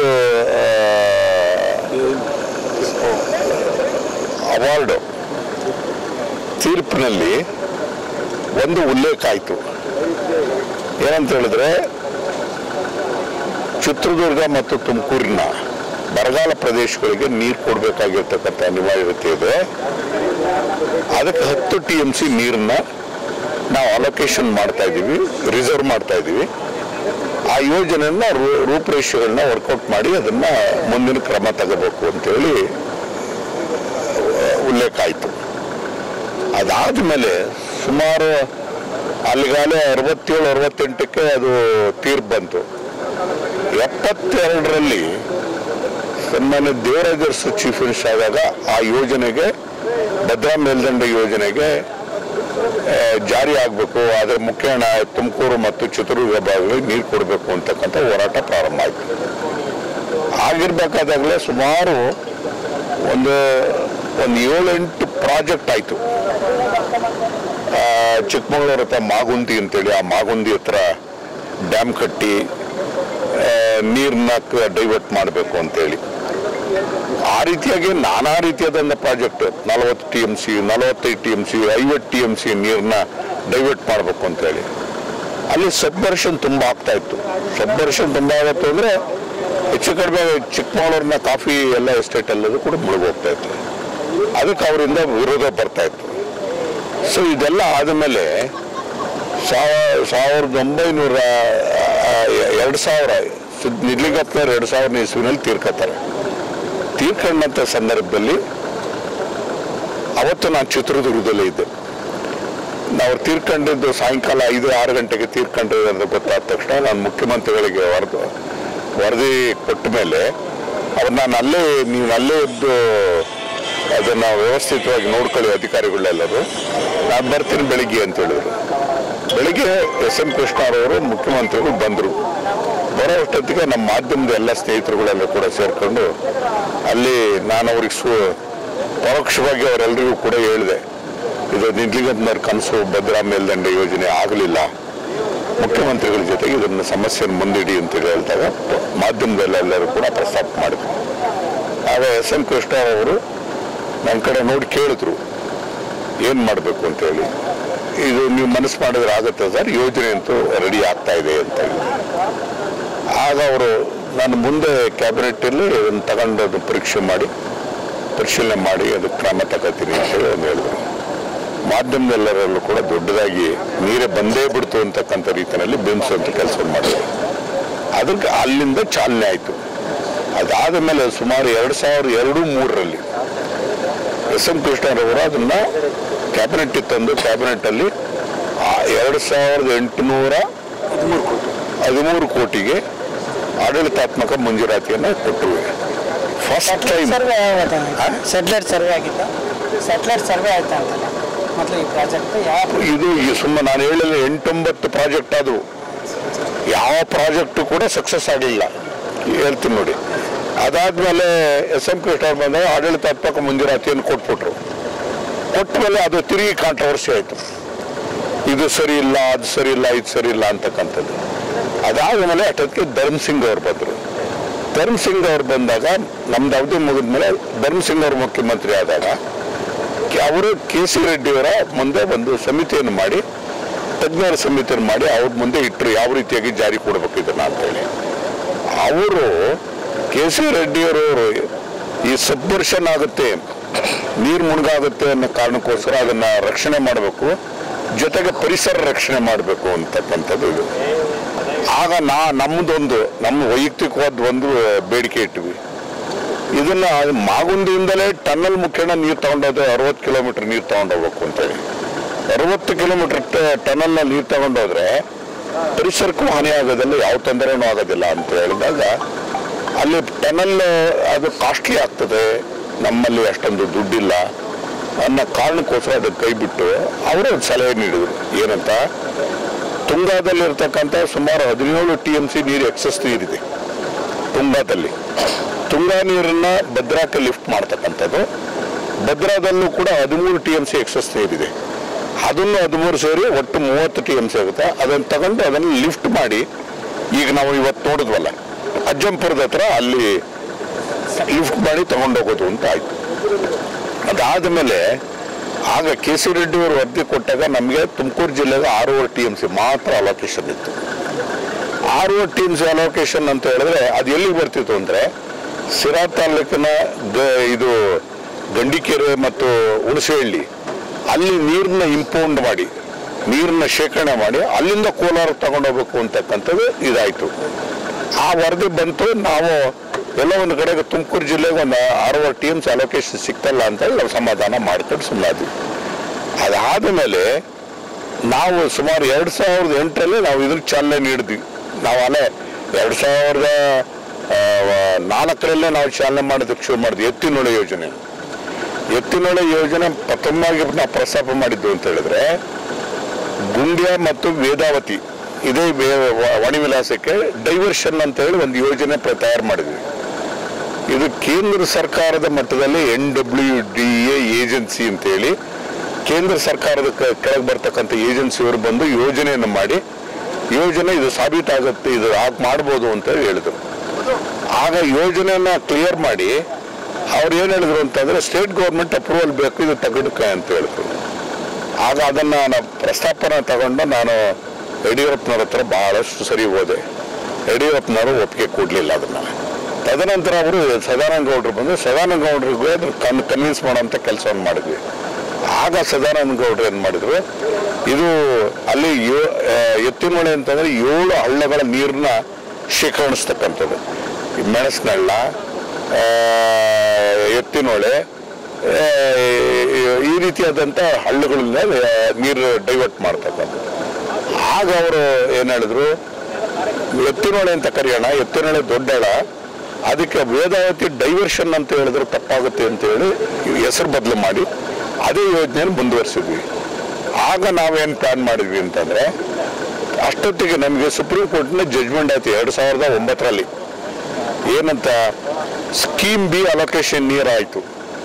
ಅವಾರ್ಡು ತೀರ್ಪಿನಲ್ಲಿ ಒಂದು ಉಲ್ಲೇಖ ಆಯಿತು ಏನಂತ ಹೇಳಿದ್ರೆ ಚಿತ್ರದುರ್ಗ ಮತ್ತು ತುಮಕೂರಿನ ಬರಗಾಲ ಪ್ರದೇಶಗಳಿಗೆ ನೀರು ಕೊಡಬೇಕಾಗಿರ್ತಕ್ಕಂಥ ಅನಿವಾರ್ಯತೆ ಇದೆ ಅದಕ್ಕೆ ಹತ್ತು ಟಿ ಎಮ್ ಸಿ ನೀರನ್ನ ನಾವು ಅಲೋಕೇಶನ್ ಮಾಡ್ತಾ ಇದ್ದೀವಿ ರಿಸರ್ವ್ ಮಾಡ್ತಾ ಇದ್ದೀವಿ ಆ ಯೋಜನೆಯನ್ನ ರೂ- ರೂಪುರೇಷೆಗಳನ್ನ ವರ್ಕೌಟ್ ಮಾಡಿ ಅದನ್ನ ಮುಂದಿನ ಕ್ರಮ ತಗೋಬೇಕು ಅಂತೇಳಿ ಆ, ಉಲ್ಲೇಖ ಆಯಿತು ಅದಾದ್ಮೇಲೆ ಸುಮಾರು ಅಲ್ಲಿಗಾಲೇ ಅರವತ್ತೇಳು ಅರವತ್ತೆಂಟಕ್ಕೆ ಅದು ತೀರ್ಪು ಬಂತು ಎಪ್ಪತ್ತೆರಡರಲ್ಲಿ ಸನ್ಮಾನ್ಯ ದೇವರಾಜರ್ಸ್ ಚೀಫ್ ಮಿನಿಸ್ಟರ್ ಆದಾಗ ಆ ಯೋಜನೆಗೆ ಭದ್ರಾ ಮೇಲ್ದಂಡೆ ಯೋಜನೆಗೆ ಆ, ಜಾರಿ ಆಗಬೇಕು ಆದರೆ ಮುಖ್ಯ ತುಮಕೂರು ಮತ್ತು ಚಿತ್ರದುರ್ಗ ಭಾಗಗಳಿಗೆ ನೀರು ಕೊಡಬೇಕು ಅಂತಕ್ಕಂಥ ಹೋರಾಟ ಪ್ರಾರಂಭ ಆಯಿತು ಆ ಆಗಿರ್ಬೇಕಾದಾಗಲೇ ಸುಮಾರು ಒಂದು ಒಂದು ಏಳೆಂಟು ಪ್ರಾಜೆಕ್ಟ್ ಆಯಿತು ಚಿಕ್ಕಮಗಳೂರು ಹತ್ರ ಮಾಗುಂದಿ ಅಂತೇಳಿ ಆ ಮಾಗುಂದಿ ಹತ್ರ ಡ್ಯಾಮ್ ಕಟ್ಟಿ ನೀರನ್ನ ಡೈವರ್ಟ್ ಮಾಡಬೇಕು ಅಂತೇಳಿ ಆ ರೀತಿಯಾಗಿ ನಾನಾ ರೀತಿಯಾದಂಥ ಪ್ರಾಜೆಕ್ಟ್ ನಲವತ್ತು ಟಿ ಎಮ್ ಸಿ ನಲವತ್ತೈದು ಟಿ ಎಮ್ ಸಿ ಐವತ್ತು ಟಿ ಎಮ್ ಸಿ ನೀರನ್ನ ಡೈವರ್ಟ್ ಮಾಡಬೇಕು ಅಂತೇಳಿ ಅಲ್ಲಿ ಸಬ್ಮರ್ಷನ್ ತುಂಬ ಆಗ್ತಾ ಇತ್ತು ಸಬ್ಮರ್ಷನ್ ತುಂಬ ಆಗುತ್ತೆ ಅಂದರೆ ಹೆಚ್ಚು ಕಡಿಮೆ ಚಿಕ್ಕಮಗಳೂರಿನ ಕಾಫಿ ಎಲ್ಲ ಎಸ್ಟೇಟ್ ಎಲ್ಲದೂ ಕೂಡ ಮುಳುಗೋಗ್ತಾ ಇತ್ತು ಅದಕ್ಕೆ ಅವರಿಂದ ವಿರೋಧ ಬರ್ತಾ ಇತ್ತು ಸೊ ಇದೆಲ್ಲ ಆದಮೇಲೆ ಸಾವ ಸಾವಿರದ ಒಂಬೈನೂರ ಎರಡು ಸಾವಿರ ನಿಡ್ಲಿಗಪ್ಪನವ್ರು ಎರಡು ಸಾವಿರದ ಇಸ್ವಿನಲ್ಲಿ ತೀರ್ಕೊತಾರೆ ತೀರ್ಕೊಂಡಂಥ ಸಂದರ್ಭದಲ್ಲಿ ಅವತ್ತು ನಾನು ಚಿತ್ರದುರ್ಗದಲ್ಲೇ ಇದ್ದೆ ನಾವು ತೀರ್ಕೊಂಡಿದ್ದು ಸಾಯಂಕಾಲ ಐದು ಆರು ಗಂಟೆಗೆ ತೀರ್ಕೊಂಡಿದ್ದು ಅಂತ ಗೊತ್ತಾದ ತಕ್ಷಣ ನಾನು ಮುಖ್ಯಮಂತ್ರಿಗಳಿಗೆ ವರದಿ ವರದಿ ಕೊಟ್ಟ ಮೇಲೆ ಅವ್ರು ನಾನು ಅಲ್ಲೇ ನೀವು ಅಲ್ಲೇ ಇದ್ದು ಅದನ್ನು ವ್ಯವಸ್ಥಿತವಾಗಿ ನೋಡ್ಕೊಳ್ಳಿ ಅಧಿಕಾರಿಗಳೆಲ್ಲರೂ ನಾನು ಬರ್ತೀನಿ ಬೆಳಿಗ್ಗೆ ಅಂತ ಹೇಳಿದ್ರು ಬೆಳಿಗ್ಗೆ ಎಸ್ ಎಂ ಕೃಷ್ಣರವರು ಮುಖ್ಯಮಂತ್ರಿಗಳು ಬಂದರು ಬರೋ ಅಷ್ಟೊತ್ತಿಗೆ ನಮ್ಮ ಮಾಧ್ಯಮದ ಎಲ್ಲ ಸ್ನೇಹಿತರುಗಳೆಲ್ಲ ಕೂಡ ಸೇರ್ಕೊಂಡು ಅಲ್ಲಿ ನಾನು ಅವ್ರಿಗೆ ಸು ಪರೋಕ್ಷವಾಗಿ ಅವರೆಲ್ಲರಿಗೂ ಕೂಡ ಹೇಳಿದೆ ಇದು ನಿಡ್ಲಿಗಪ್ಪನವ್ರ ಕನಸು ಭದ್ರಾ ಮೇಲ್ದಂಡೆ ಯೋಜನೆ ಆಗಲಿಲ್ಲ ಮುಖ್ಯಮಂತ್ರಿಗಳ ಜೊತೆಗೆ ಇದನ್ನ ಸಮಸ್ಯೆಯನ್ನು ಮುಂದಿಡಿ ಅಂತ ಹೇಳಿದಾಗ ಮಾಧ್ಯಮದಲ್ಲೆಲ್ಲರೂ ಕೂಡ ಪ್ರಸ್ತಾಪ ಮಾಡಿದ್ರು ಆಗ ಎಸ್ ಎಂ ಕೃಷ್ಣ ಅವರು ನನ್ನ ಕಡೆ ನೋಡಿ ಕೇಳಿದ್ರು ಏನು ಮಾಡಬೇಕು ಅಂತೇಳಿ ಇದು ನೀವು ಮನಸ್ಸು ಮಾಡಿದ್ರೆ ಆಗುತ್ತೆ ಸರ್ ಯೋಜನೆ ಅಂತೂ ರೆಡಿ ಆಗ್ತಾ ಇದೆ ಅಂತ ಹೇಳಿ ಆಗ ಅವರು ನಾನು ಮುಂದೆ ಕ್ಯಾಬಿನೆಟ್ಟಲ್ಲಿ ಅದನ್ನು ತಗೊಂಡು ಅದು ಪರೀಕ್ಷೆ ಮಾಡಿ ಪರಿಶೀಲನೆ ಮಾಡಿ ಅದಕ್ಕೆ ಕ್ರಮ ತಗೋತೀನಿ ಅಂತ ಹೇಳಿ ಒಂದು ಹೇಳಿದ್ರು ಮಾಧ್ಯಮದೆಲ್ಲರಲ್ಲೂ ಕೂಡ ದೊಡ್ಡದಾಗಿ ನೀರೇ ಬಂದೇ ಬಿಡ್ತು ಅಂತಕ್ಕಂಥ ರೀತಿಯಲ್ಲಿ ಬಿಂಬಿಸುವಂಥ ಕೆಲಸ ಮಾಡಿದ್ರು ಅದಕ್ಕೆ ಅಲ್ಲಿಂದ ಚಾಲನೆ ಆಯಿತು ಅದಾದ ಮೇಲೆ ಸುಮಾರು ಎರಡು ಸಾವಿರದ ಎರಡು ಮೂರರಲ್ಲಿ ಎಸ್ ಎಂ ಕೃಷ್ಣರವರು ಅದನ್ನ ಕ್ಯಾಬಿನೆಟ್ ತಂದು ಕ್ಯಾಬಿನೆಟ್ಟಲ್ಲಿ ಎರಡು ಸಾವಿರದ ಎಂಟುನೂರ ಹದಿಮೂರು ಕೋಟಿಗೆ ಆಡಳಿತಾತ್ಮಕ ಮಂಜೂರಾತಿಯನ್ನು ಕೊಟ್ಟರು first time survey satellite survey ಆಗಿತ್ತ ಸೆಟ್ಲೈಟ್ ಸರ್ವೆ ಆಯ್ತಾ ಅಂತಲ್ಲ ಮೊದಲು ಈ ಪ್ರಾಜೆಕ್ಟ್ ಯಾವ ಇದು ಈ ಸುಮ್ಮನೆ ನಾನು ಹೇಳಿಲ್ಲ ಎಂಟೊಂಬತ್ತು ಪ್ರಾಜೆಕ್ಟ್ ಆದವು ಯಾವ ಪ್ರಾಜೆಕ್ಟು ಕೂಡ ಸಕ್ಸಸ್ ಆಗಲಿಲ್ಲ ಹೇಳ್ತೀನಿ ನೋಡಿ ಅದಾದ್ಮೇಲೆ ಎಸ್ ಎಂ ಕೃಷ್ಣ ಅವ್ರು ಬಂದಾಗ ಆಡಳಿತಾತ್ಮಕ ಮಂಜೂರಾತಿಯನ್ನು ಕೊಟ್ಬಿಟ್ರು ಕೊಟ್ಟ ಮೇಲೆ ಅದು ತಿರುಗಿ ಕಾಂಟ್ರವರ್ಸಿ ಆಯಿತು ಇದು ಸರಿ ಇಲ್ಲ ಅದು ಸರಿ ಇಲ್ಲ ಇದು ಸರಿ ಇಲ್ಲ ಅಂತಕ್ಕಂಥದ್ದು ಅದಾದ್ಮೇಲೆ ಅಷ್ಟೊತ್ತಿಗೆ ಧರ್ಮ್ ಸಿಂಗ್ ಅವ್ರು ಬಂದರು ಧರ್ಮ್ ಸಿಂಗ್ ಅವ್ರು ಬಂದಾಗ ನಮ್ದು ಅವಧಿ ಮುಗಿದ್ಮೇಲೆ ಧರ್ಮ್ ಸಿಂಗ್ ಅವರು ಮುಖ್ಯಮಂತ್ರಿ ಆದಾಗ ಅವರು ಕೆ ಸಿ ರೆಡ್ಡಿಯವರ ಮುಂದೆ ಒಂದು ಸಮಿತಿಯನ್ನು ಮಾಡಿ ತಜ್ಞರ ಸಮಿತಿಯನ್ನು ಮಾಡಿ ಅವ್ರ ಮುಂದೆ ಇಟ್ಟರು ಯಾವ ರೀತಿಯಾಗಿ ಜಾರಿ ಕೊಡಬೇಕು ಇದನ್ನ ಅಂತೇಳಿ ಅವರು ಕೆ ಸಿ ರೆಡ್ಡಿಯವರವರು ಈ ಸಬ್ಮರ್ಷನ್ ಆಗುತ್ತೆ ನೀರು ಮುಳುಗಾಗುತ್ತೆ ಅನ್ನೋ ಕಾರಣಕ್ಕೋಸ್ಕರ ಅದನ್ನ ರಕ್ಷಣೆ ಮಾಡಬೇಕು ಜೊತೆಗೆ ಪರಿಸರ ರಕ್ಷಣೆ ಮಾಡಬೇಕು ಅಂತಕ್ಕಂಥದ್ದು ಇದು ಆಗ ನಾ ನಮ್ಮದೊಂದು ನಮ್ಮ ವೈಯಕ್ತಿಕವಾದ ಒಂದು ಬೇಡಿಕೆ ಇಟ್ವಿ ಇದನ್ನ ಮಾಗುಂದಿಯಿಂದಲೇ ಟನ್ನಲ್ ಮುಖೇನ ನೀರು ತಗೊಂಡೋದ್ರೆ ಅರವತ್ತು ಕಿಲೋಮೀಟರ್ ನೀರು ತಗೊಂಡೋಗ್ಬೇಕು ಅಂತೇಳಿ ಅರವತ್ತು ಕಿಲೋಮೀಟರ್ ಟನಲ್ನ ನೀರು ತಗೊಂಡೋದ್ರೆ ಪರಿಸರಕ್ಕೂ ಹಾನಿ ಆಗೋದಿಲ್ಲ ಯಾವ ತೊಂದರೆನೂ ಆಗೋದಿಲ್ಲ ಅಂತ ಹೇಳಿದಾಗ ಅಲ್ಲಿ ಟನಲ್ ಅದು ಕಾಸ್ಟ್ಲಿ ಆಗ್ತದೆ ನಮ್ಮಲ್ಲಿ ಅಷ್ಟೊಂದು ದುಡ್ಡಿಲ್ಲ ಅನ್ನೋ ಕಾರಣಕ್ಕೋಸ್ಕರ ಅದಕ್ಕೆ ಕೈ ಬಿಟ್ಟು ಅವರು ಒಂದು ಸಲಹೆ ನೀಡಿದರು ಏನಂತ ತುಂಗಾದಲ್ಲಿರ್ತಕ್ಕಂಥ ಸುಮಾರು ಹದಿನೇಳು ಟಿ ಎಂ ಸಿ ನೀರು ಎಕ್ಸಸ್ ನೀರಿದೆ ತುಂಗಾದಲ್ಲಿ ತುಂಗಾ ನೀರನ್ನ ಭದ್ರಾಕ್ಕೆ ಲಿಫ್ಟ್ ಮಾಡ್ತಕ್ಕಂಥದ್ದು ಭದ್ರಾದಲ್ಲೂ ಕೂಡ ಹದಿಮೂರು ಟಿ ಎಂ ಸಿ ಎಕ್ಸಸ್ ನೀರಿದೆ ಅದನ್ನು ಹದಿಮೂರು ಸೇರಿ ಒಟ್ಟು ಮೂವತ್ತು ಟಿ ಎಂ ಸಿ ಆಗುತ್ತೆ ಅದನ್ನು ತಗೊಂಡು ಅದನ್ನು ಲಿಫ್ಟ್ ಮಾಡಿ ಈಗ ನಾವು ಇವತ್ತು ನೋಡಿದ್ವಲ್ಲ ಅಜ್ಜಂಪುರದ ಹತ್ರ ಅಲ್ಲಿ ಲಿಫ್ಟ್ ಮಾಡಿ ತಗೊಂಡೋಗೋದು ಅಂತ ಆಯ್ತು ಅದಾದ ಮೇಲೆ ಆಗ ಕೆ ಸಿ ರೆಡ್ಡಿ ಅವರು ವರದಿ ಕೊಟ್ಟಾಗ ನಮಗೆ ತುಮಕೂರು ಜಿಲ್ಲೆಗೆ ಆರೂವರೆ ಟಿ ಎಂ ಸಿ ಮಾತ್ರ ಅಲೋಕೇಶನ್ ಇತ್ತು ಆರೂವರೆ ಟಿ ಎಂ ಸಿ ಅಲೋಕೇಶನ್ ಅಂತ ಹೇಳಿದ್ರೆ ಅದು ಎಲ್ಲಿಗೆ ಬರ್ತಿತ್ತು ಅಂದರೆ ಸಿರಾ ತಾಲೂಕಿನ ಗ ಇದು ಗಂಡಿಕೆರೆ ಮತ್ತು ಹುಣಸೆಹಳ್ಳಿ ಅಲ್ಲಿ ನೀರನ್ನ ಇಂಪೌಂಡ್ ಮಾಡಿ ನೀರನ್ನ ಶೇಖರಣೆ ಮಾಡಿ ಅಲ್ಲಿಂದ ಕೋಲಾರ ತಗೊಂಡೋಗ್ಬೇಕು ಅಂತಕ್ಕಂಥದ್ದು ಇದಾಯಿತು ಆ ವರದಿ ಬಂತು ನಾವು ಎಲ್ಲ ಒಂದು ಕಡೆಗೆ ತುಮಕೂರು ಜಿಲ್ಲೆಗೆ ಒಂದು ಆರೂವರೆ ಟಿ ಎಮ್ ಸಿ ಅಲೋಕೇಶನ್ ಸಿಗ್ತಲ್ಲ ಅಂತೇಳಿ ನಾವು ಸಮಾಧಾನ ಮಾಡ್ಕೊಂಡು ಸುಮ್ಮನಾದ್ವಿ ಅದಾದ ಮೇಲೆ ನಾವು ಸುಮಾರು ಎರಡು ಸಾವಿರದ ಎಂಟರಲ್ಲಿ ನಾವು ಇದಕ್ಕೆ ಚಾಲನೆ ನೀಡಿದ್ವಿ ನಾವು ಅಲ್ಲೇ ಎರಡು ಸಾವಿರದ ಆ, ನಾಲ್ಕರಲ್ಲೇ ನಾವು ಚಾಲನೆ ಮಾಡೋದಕ್ಕೆ ಶುರು ಮಾಡಿದ್ವಿ ಎತ್ತಿನೊಳೆ ಯೋಜನೆ ಎತ್ತಿನೊಳೆ ಯೋಜನೆ ಪ್ರಥಮವಾಗಿ ನಾವು ಪ್ರಸ್ತಾಪ ಮಾಡಿದ್ದು ಅಂತ ಹೇಳಿದ್ರೆ ಗುಂಡ್ಯ ಮತ್ತು ವೇದಾವತಿ ಇದೇ ವೇ- ವ- ವಾಣಿವಿಲಾಸಕ್ಕೆ ಡೈವರ್ಷನ್ ಅಂತ ಹೇಳಿ ಒಂದು ಯೋಜನೆ ಪ್ರ- ತಯಾರು ಮಾಡಿದ್ವಿ ಇದು ಕೇಂದ್ರ ಸರ್ಕಾರದ ಮಟ್ಟದಲ್ಲಿ N W D A agency ಅಂತೇಳಿ ಕೇಂದ್ರ ಸರ್ಕಾರದ ಕ- ಕೆಳಗೆ ಬರ್ತಕ್ಕಂಥ ಏಜೆನ್ಸಿಯವರು ಬಂದು ಯೋಜನೆಯನ್ನು ಮಾಡಿ ಯೋಜನೆ ಇದು ಸಾಬೀತಾಗುತ್ತೆ ಇದು ಹಾಗೆ ಮಾಡ್ಬೋದು ಅಂತ ಹೇಳಿದರು ಆಗ ಯೋಜನೆಯನ್ನ ಕ್ಲಿಯರ್ ಮಾಡಿ ಅವ್ರು ಏನು ಹೇಳಿದ್ರು ಅಂತಂದ್ರೆ ಸ್ಟೇಟ್ ಗೌರ್ಮೆಂಟ್ ಅಪ್ರೂವಲ್ ಬೇಕು ಇದು ತೆಗೆದುಕ ಅಂತ ಹೇಳಿದ್ರು ಆಗ ಅದನ್ನ ನಾನು ಪ್ರಸ್ತಾಪನ ತಗೊಂಡು ನಾನು ಯಡಿಯೂರಪ್ಪನವ್ರ ಹತ್ರ ಬಹಳಷ್ಟು ಸರಿ ಹೋದೆ ಯಡಿಯೂರಪ್ಪನವರು ಒಪ್ಪಿಗೆ ಕೊಡಲಿಲ್ಲ ಅದನ್ನ ತದನಂತರ ಅವರು ಸದಾನಂದ ಗೌಡರು ಬಂದು ಸದಾನಂದ ಗೌಡರಿಗೆ ಅದನ್ನ ಕನ್ ಕನ್ವಿನ್ಸ್ ಮಾಡೋಂಥ ಕೆಲಸವನ್ನು ಮಾಡಿದ್ವಿ ಆಗ ಸದಾನಂದ ಗೌಡರು ಏನು ಮಾಡಿದ್ರು ಇದು ಅಲ್ಲಿ ಯೋ ಆ, ಎತ್ತಿನಹೊಳೆ ಅಂತಂದ್ರೆ ಏಳು ಹಳ್ಳಗಳ ನೀರನ್ನ ಶೇಖರಿಸ್ತಕ್ಕಂಥದ್ದು ಈ ಮೆಣಸಿನಹಳ್ಳ ಆ, ಎತ್ತಿನಹೊಳೆ ಆ, ಈ ರೀತಿಯಾದಂಥ ಹಳ್ಳಗಳಿಂದ ಆ, ನೀರು ಡೈವರ್ಟ್ ಮಾಡ್ತಕ್ಕಂಥದ್ದು ಆಗ ಅವರು ಏನು ಹೇಳಿದ್ರು ಎತ್ತಿನೊಳೆ ಅಂತ ಕರೆಯೋಣ ಎತ್ತಿನೊಳೆ ದೊಡ್ಡಳ ಅದಕ್ಕೆ ವೇದಾವತಿ ಡೈವರ್ಷನ್ ಅಂತ ಹೇಳಿದ್ರೆ ತಪ್ಪಾಗುತ್ತೆ ಅಂತ ಹೇಳಿ ಹೆಸರು ಬದಲು ಮಾಡಿ ಅದೇ ಯೋಜನೆಯನ್ನು ಮುಂದುವರಿಸಿದ್ವಿ ಆಗ ನಾವೇನು ಪ್ಲಾನ್ ಮಾಡಿದ್ವಿ ಅಂತಂದ್ರೆ ಅಷ್ಟೊತ್ತಿಗೆ ನಮಗೆ ಸುಪ್ರೀಂ ಕೋರ್ಟ್ನ ಜಜ್ಮೆಂಟ್ ಆಯ್ತು ಎರಡು ಸಾವಿರದ ಒಂಬತ್ತರಲ್ಲಿ ಏನಂತ ಸ್ಕೀಮ್ ಬಿ ಅಲೋಕೇಶನ್ ನೀರ್ ಆಯಿತು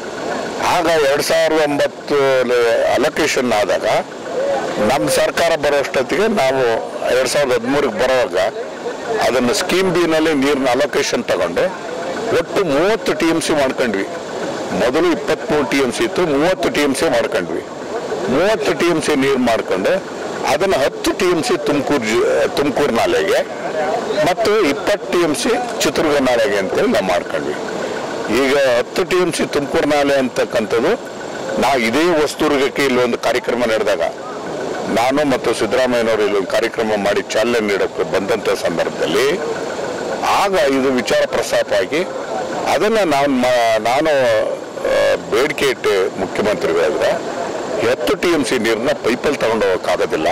ಆಗ ಎರಡು ಸಾವಿರದ ಒಂಬತ್ತು ಅಲೋಕೇಶನ್ ಆದಾಗ ನಮ್ಮ ಸರ್ಕಾರ ಬರೋಷ್ಟೊತ್ತಿಗೆ ನಾವು ಎರಡು ಸಾವಿರದ ಹದಿಮೂರಿಗೆ ಬರುವಾಗ ಅದನ್ನು ಸ್ಕೀಮ್ ಬಿನಲ್ಲಿ ನೀರಿನ ಅಲೋಕೇಶನ್ ತಗೊಂಡು ಒಟ್ಟು ಮೂವತ್ತು ಟಿ ಎಮ್ ಸಿ ಮಾಡ್ಕೊಂಡ್ವಿ ಮೊದಲು ಇಪ್ಪತ್ತ್ಮೂರು ಟಿ ಎಮ್ ಸಿ ಇತ್ತು ಮೂವತ್ತು ಟಿ ಎಮ್ ಸಿ ಮಾಡ್ಕೊಂಡ್ವಿ ಮೂವತ್ತು ಟಿ ಎಮ್ ಸಿ ನೀರು ಮಾಡ್ಕೊಂಡು ಅದನ್ನು ಹತ್ತು T M C Tumakuru G Tumakuru ನಾಲೆಗೆ ಮತ್ತು ಇಪ್ಪತ್ತು ಟಿ ಎಮ್ ಸಿ ಚಿತ್ರದುರ್ಗ ನಾಲೆಗೆ ಅಂತೇಳಿ ನಾವು ಮಾಡ್ಕೊಂಡ್ವಿ ಈಗ ಹತ್ತು ಟಿ ಎಮ್ ಸಿ ತುಮಕೂರು ನಾಲೆ ಅಂತಕ್ಕಂಥದ್ದು ನಾ ಇದೇ ವಸ್ತುರ್ಗಕ್ಕೆ ಇಲ್ಲಿ ಒಂದು ಕಾರ್ಯಕ್ರಮ ನಡೆದಾಗ ನಾನು ಮತ್ತು ಸಿದ್ದರಾಮಯ್ಯನವರು ಇಲ್ಲಿ ಒಂದು ಕಾರ್ಯಕ್ರಮ ಮಾಡಿ ಚಾಲನೆ ನೀಡೋಕ್ಕೆ ಬಂದಂಥ ಸಂದರ್ಭದಲ್ಲಿ ಆಗ ಇದು ವಿಚಾರ ಪ್ರಸ್ತಾಪ ಆಗಿ ಅದನ್ನು ನಾನು ಮ- ನಾನು ಆ, ಬೇಡಿಕೆ ಇಟ್ಟೆ ಮುಖ್ಯಮಂತ್ರಿಗಳಿದ್ರೆ ಹತ್ತು ಟಿ ಎಮ್ ಸಿ ನೀರನ್ನ ಪೈಪಲ್ಲಿ ತಗೊಂಡು ಹೋಗೋಕ್ಕಾಗೋದಿಲ್ಲ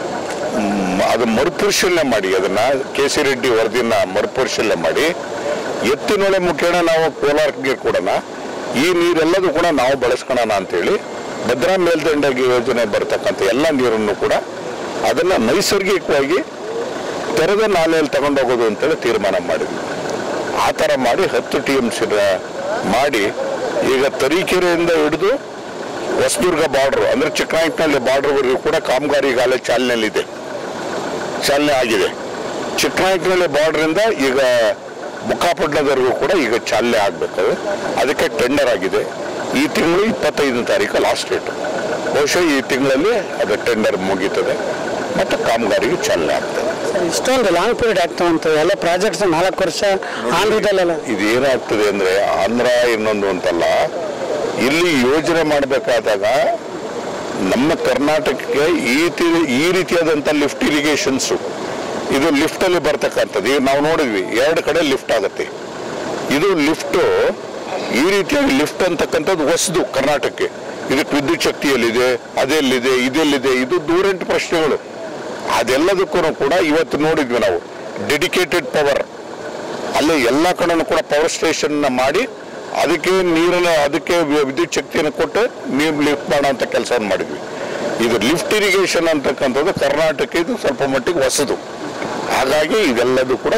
ಮ್, ಅದು ಮರುಪರಿಶೀಲನೆ ಮಾಡಿ ಅದನ್ನ ಕೆ ಸಿ ರೆಡ್ಡಿ ವರದಿನ ಮರುಪರಿಶೀಲನೆ ಮಾಡಿ ಎತ್ತಿನೊಳೆ ಮುಖೇಣ ನಾವು ಕೋಲಾರಕ್ಕೆ ಕೊಡೋಣ ಈ ನೀರೆಲ್ಲದೂ ಕೂಡ ನಾವು ಬಳಸ್ಕೊಳ್ಳೋಣ ಅಂತೇಳಿ ಭದ್ರಾ ಮೇಲ್ದಂಡೆ ಯೋಜನೆ ಬರ್ತಕ್ಕಂಥ ಎಲ್ಲ ನೀರನ್ನು ಕೂಡ ಅದನ್ನ ನೈಸರ್ಗಿಕವಾಗಿ ತೆರೆದ ನಾಲೆಯಲ್ಲಿ ತಗೊಂಡೋಗೋದು ಅಂತೇಳಿ ತೀರ್ಮಾನ ಮಾಡಿದ್ವಿ ಆ ಥರ ಮಾಡಿ ಹತ್ತು ಟಿ ಎಮ್ ಸಿನ ಮಾಡಿ ಈಗ ತರೀಕೆರೆಯಿಂದ ಹಿಡಿದು ಹೊಸದುರ್ಗ ಬಾರ್ಡರ್ ಅಂದ್ರೆ ಚಿಕ್ಕನಾಯಕನಹಳ್ಳಿ ಬಾರ್ಡರ್ವರೆಗೂ ಕೂಡ ಕಾಮಗಾರಿ ಈಗಾಗಲೇ ಚಾಲನೆಯಲ್ಲಿದೆ ಚಾಲನೆ ಆಗಿದೆ ಚಿಕ್ಕನಾಯಕನಹಳ್ಳಿ ಬಾರ್ಡರಿಂದ ಈಗ ಬುಕ್ಕಾಪಟ್ಟಣದವರೆಗೂ ಕೂಡ ಈಗ ಚಾಲನೆ ಆಗಬೇಕು ಅದಕ್ಕೆ ಟೆಂಡರ್ ಆಗಿದೆ ಈ ತಿಂಗಳು ಇಪ್ಪತ್ತೈದನೇ ತಾರೀಕು ಲಾಸ್ಟ್ ಡೇಟ್ ಬಹುಶಃ ಈ ತಿಂಗಳಲ್ಲಿ ಅದು ಟೆಂಡರ್ ಮುಗೀತದೆ ಮತ್ತು ಕಾಮಗಾರಿಗೆ ಚಾಲನೆ ಆಗ್ತದೆ ಸರ್ ಇಷ್ಟೊಂದು ಲಾಂಗ್ ಪೀರಿಯಡ್ ಆಗ್ತಾ ಉಂಟು ಎಲ್ಲ ಪ್ರಾಜೆಕ್ಟ್ಸ್ ನಾಲ್ಕು ವರ್ಷ ಆಂಧ್ರದಲ್ಲೆಲ್ಲ ಇದೇನಾಗ್ತದೆ ಅಂದ್ರೆ ಆಂಧ್ರ ಇನ್ನೊಂದು ಅಂತಲ್ಲ ಇಲ್ಲಿ ಯೋಜನೆ ಮಾಡಬೇಕಾದಾಗ ನಮ್ಮ ಕರ್ನಾಟಕಕ್ಕೆ ಈ ತಿ- ಈ ರೀತಿಯಾದಂಥ ಲಿಫ್ಟ್ ಇರಿಗೇಷನ್ಸು ಇದು ಲಿಫ್ಟಲ್ಲಿ ಬರ್ತಕ್ಕಂಥದ್ದು ಈಗ ನಾವು ನೋಡಿದ್ವಿ ಎರಡು ಕಡೆ ಲಿಫ್ಟ್ ಆಗುತ್ತೆ ಇದು ಲಿಫ್ಟು ಈ ರೀತಿಯಾಗಿ ಲಿಫ್ಟ್ ಅಂತಕ್ಕಂಥದ್ದು ಹೊಸದು ಕರ್ನಾಟಕಕ್ಕೆ ಇದಕ್ಕೆ ವಿದ್ಯುತ್ ಶಕ್ತಿ ಎಲ್ಲಿದೆ ಅದೆಲ್ಲಿದೆ ಇದೆಲ್ಲಿದೆ ಇದು ದೂರೆಂಟು ಪ್ರಶ್ನೆಗಳು ಅದೆಲ್ಲದಕ್ಕೂ ಕೂಡ ಇವತ್ತು ನೋಡಿದ್ವಿ ನಾವು ಡೆಡಿಕೇಟೆಡ್ ಪವರ್ ಅಲ್ಲಿ ಎಲ್ಲ ಕಡೆನೂ ಕೂಡ ಪವರ್ ಸ್ಟೇಷನ್ ಮಾಡಿ ಅದಕ್ಕೆ ನೀರನ್ನ ಅದಕ್ಕೆ ವಿ- ವಿದ್ಯುತ್ ಶಕ್ತಿಯನ್ನು ಕೊಟ್ಟು ನೀರು ಲಿಫ್ಟ್ ಮಾಡೋಂಥ ಕೆಲಸವನ್ನು ಮಾಡಿದ್ವಿ ಇದು ಲಿಫ್ಟ್ ಇರಿಗೇಷನ್ ಅಂತಕ್ಕಂಥದ್ದು ಕರ್ನಾಟಕ ಇದು ಸ್ವಲ್ಪ ಮಟ್ಟಿಗೆ ಹೊಸದು ಹಾಗಾಗಿ ಇದೆಲ್ಲದೂ ಕೂಡ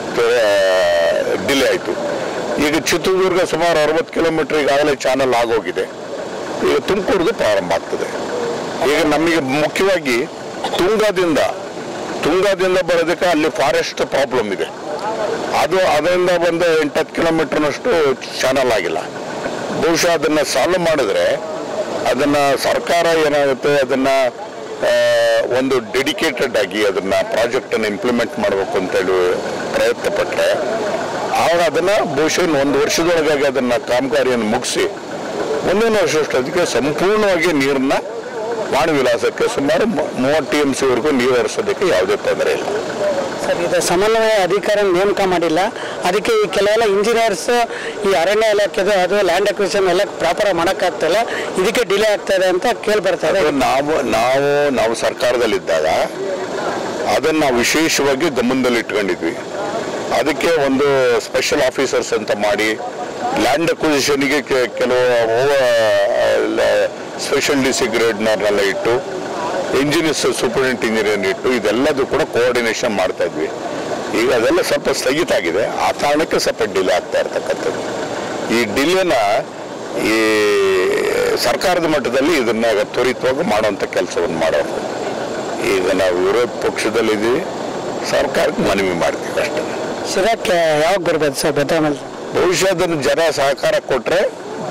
ಡಿಲೇ ಆಯಿತು ಈಗ ಚಿತ್ರದುರ್ಗ ಸುಮಾರು ಅರವತ್ತು ಕಿಲೋಮೀಟರ್ ಈಗಾಗಲೇ ಚಾನಲ್ ಆಗೋಗಿದೆ ಈಗ ತುಮಕೂರ್ದು ಪ್ರಾರಂಭ ಆಗ್ತದೆ ಈಗ ನಮಗೆ ಮುಖ್ಯವಾಗಿ ತುಂಗದಿಂದ ತುಂಗದಿಂದ ಬರೋದಕ್ಕೆ ಅಲ್ಲಿ ಫಾರೆಸ್ಟ್ ಪ್ರಾಬ್ಲಮ್ ಇದೆ ಅದು ಅದರಿಂದ ಬಂದು ಎಂಟತ್ತು ಕಿಲೋಮೀಟರ್ನಷ್ಟು ಚಾನಲ್ ಆಗಿಲ್ಲ ಬಹುಶಃ ಅದನ್ನು ಸಾಲ್ವ್ ಮಾಡಿದ್ರೆ ಅದನ್ನು ಸರ್ಕಾರ ಏನಾಗುತ್ತೆ ಅದನ್ನು ಆ, ಒಂದು ಡೆಡಿಕೇಟೆಡ್ ಆಗಿ ಅದನ್ನ ಪ್ರಾಜೆಕ್ಟನ್ನು ಇಂಪ್ಲಿಮೆಂಟ್ ಮಾಡಬೇಕು ಅಂತೇಳಿ ಪ್ರಯತ್ನ ಪಟ್ಟರೆ ಆವಾಗ ಅದನ್ನು ಬಹುಶಃ ಇನ್ನು ಒಂದು ವರ್ಷದೊಳಗಾಗಿ ಅದನ್ನು ಕಾಮಗಾರಿಯನ್ನು ಮುಗಿಸಿ ಮುಂದಿನ ವರ್ಷದೊಳಗೆ ಸಂಪೂರ್ಣವಾಗಿ ನೀರನ್ನ ವಾಣಿ ವಿಲಾಸಕ್ಕೆ ಸುಮಾರು ಮೂ- ಮೂವತ್ತು ಟಿ ಎಮ್ ಸಿವರೆಗೂ ನೀರು ಹರಿಸೋದಕ್ಕೆ ಯಾವುದೇ ತೊಂದರೆ ಇಲ್ಲ ಸರ್ ಇದು ಸಮನ್ವಯ ಅಧಿಕಾರ ನೇಮಕ ಮಾಡಿಲ್ಲ ಅದಕ್ಕೆ ಈ ಕೆಲವೆಲ್ಲ ಇಂಜಿನಿಯರ್ಸ್ ಈ ಅರಣ್ಯ ಇಲಾಖೆದು ಅದು ಲ್ಯಾಂಡ್ ಅಕ್ವಿಷನ್ ಎಲ್ಲ ಪ್ರಾಪರ್ ಮಾಡೋಕ್ಕಾಗ್ತಿಲ್ಲ ಇದಕ್ಕೆ ಡಿಲೇ ಆಗ್ತದೆ ಅಂತ ಕೇಳಿ ಬರ್ತಾರೆ ಅದು ನಾವು ನಾವು ನಾವು ಸರ್ಕಾರದಲ್ಲಿದ್ದಾಗ ಅದನ್ನು ನಾವು ವಿಶೇಷವಾಗಿ ಗಮನದಲ್ಲಿ ಇಟ್ಕೊಂಡಿದ್ವಿ ಅದಕ್ಕೆ ಒಂದು ಸ್ಪೆಷಲ್ ಆಫೀಸರ್ಸ್ ಅಂತ ಮಾಡಿ ಲ್ಯಾಂಡ್ ಅಕ್ವಿಸಿಷನ್ಗೆ ಕೆಲವು ಸ್ಪೆಷಲ್ ಡಿಸಿಗ್ರೇಡ್ನವ್ರನ್ನೆಲ್ಲ ಇಟ್ಟು ಇಂಜಿನಿಯರ್ಸ್ ಸೂಪರಿಂಟೆಂಟ್ ಇಂಜಿನಿಯರ್ ಇಟ್ಟು ಇದೆಲ್ಲದೂ ಕೂಡ ಕೋಆರ್ಡಿನೇಷನ್ ಮಾಡ್ತಾ ಇದ್ವಿ ಈಗ ಅದೆಲ್ಲ ಸ್ವಲ್ಪ ಸ್ಥಗಿತ ಆಗಿದೆ ಆ ಕಾರಣಕ್ಕೆ ಸ್ವಲ್ಪ ಡಿಲೇ ಆಗ್ತಾ ಇರ್ತಕ್ಕಂಥದ್ದು ಈ ಡಿಲೇನ ಈ ಸರ್ಕಾರದ ಮಟ್ಟದಲ್ಲಿ ಇದನ್ನ ತ್ವರಿತವಾಗಿ ಮಾಡುವಂಥ ಕೆಲಸವನ್ನು ಮಾಡೋರು ಈಗ ನಾವು ವಿರೋಧ ಪಕ್ಷದಲ್ಲಿದ್ದೀವಿ ಸರ್ಕಾರಕ್ಕೆ ಮನವಿ ಮಾಡ್ತೀವಿ ಅಷ್ಟೇ ಶಿರಾಕ್ ಯಾವಾಗ ಬರ್ಬೋದು ಸರ್ ಭದ್ರಾ ಮೇಲೆ ಬಹುಶಃ ಅದನ್ನು ಜನ ಸಹಕಾರ ಕೊಟ್ಟರೆ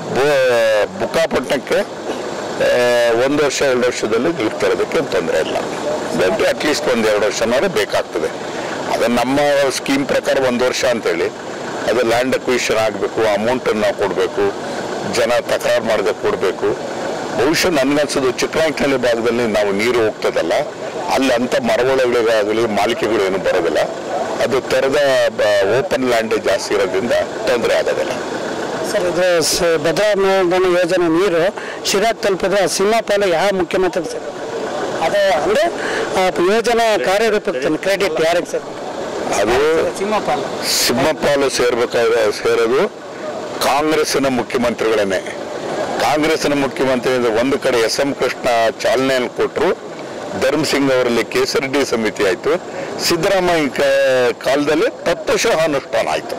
ಬುಕ್ಕಾಪಟ್ಟಣಕ್ಕೆ ಆ, ಒಂದು ವರ್ಷ ಎರಡು ವರ್ಷದಲ್ಲಿ ಲಿಫ್ಟ್ ತರೋದಕ್ಕೆ ತೊಂದರೆ ಇಲ್ಲ ದಯವಿಟ್ಟು ಅಟ್ಲೀಸ್ಟ್ ಒಂದು ಎರಡು ವರ್ಷನಾದ್ರೂ ಬೇಕಾಗ್ತದೆ ಅದು ನಮ್ಮ ಸ್ಕೀಮ್ ಪ್ರಕಾರ ಒಂದು ವರ್ಷ ಅಂತೇಳಿ ಅದು ಲ್ಯಾಂಡ್ ಅಕ್ವಿಷನ್ ಆಗಬೇಕು ಅಮೌಂಟನ್ನು ನಾವು ಕೊಡಬೇಕು ಜನ ತಕರಾರು ಮಾಡದೆ ಕೊಡಬೇಕು ಬಹುಶಃ ನನ್ಗನ್ಸೋದು ಚಿಕ್ಕನಾಯಕನಹಳ್ಳಿ ಭಾಗದಲ್ಲಿ ನಾವು ನೀರು ಹೋಗ್ತದಲ್ಲ ಅಲ್ಲಿ ಅಂಥ ಮರಗಳಾಗಲಿ ಮಾಲಿಕೆಗಳು ಏನು ಬರೋದಿಲ್ಲ ಅದು ತೆರೆದ ಓಪನ್ ಲ್ಯಾಂಡೇ ಜಾಸ್ತಿ ಇರೋದ್ರಿಂದ ತೊಂದರೆ ಆಗೋದಿಲ್ಲ ಸರ್ ಇದು ಸ- ಭದ್ರಾ ಮೇಲ್ದಂಡೆ ಯೋಜನೆ ನೀರು ಶಿರಾಕ್ ತಲುಪಿದ್ರೆ ಸಿಂಹಪಾಲ ಯಾವ ಮುಖ್ಯಮಂತ್ರಿ ಸರ್ ಅದು ಅಂದರೆ ಆ ಯೋಜನೆ ಕಾರ್ಯರೂಪಕ್ಕೆ ಕ್ರೆಡಿಟ್ ಯಾರಿಗೆ ಸರ್ ಅದು ಸಿಂಹಪಾಲ ಸಿಂಹಪಾಲು ಸೇರ್ಬೇಕಾದ್ರೆ ಸೇರೋದು ಕಾಂಗ್ರೆಸ್ಸಿನ ಮುಖ್ಯಮಂತ್ರಿಗಳನ್ನೇ ಕಾಂಗ್ರೆಸ್ಸಿನ ಮುಖ್ಯಮಂತ್ರಿ ಅಂದ್ರೆ ಒಂದು ಕಡೆ ಎಸ್ ಎಂ ಕೃಷ್ಣ ಚಾಲನೆಯನ್ನು ಕೊಟ್ಟರು ಧರ್ಮ್ ಸಿಂಗ್ ಅವರಲ್ಲಿ ಕೇಸರಿ ಸಮಿತಿ ಆಯಿತು ಸಿದ್ದರಾಮಯ್ಯ ಕ- ಕಾಲದಲ್ಲಿ ತತ್ವಶಃ ಅನುಷ್ಠಾನ ಆಯಿತು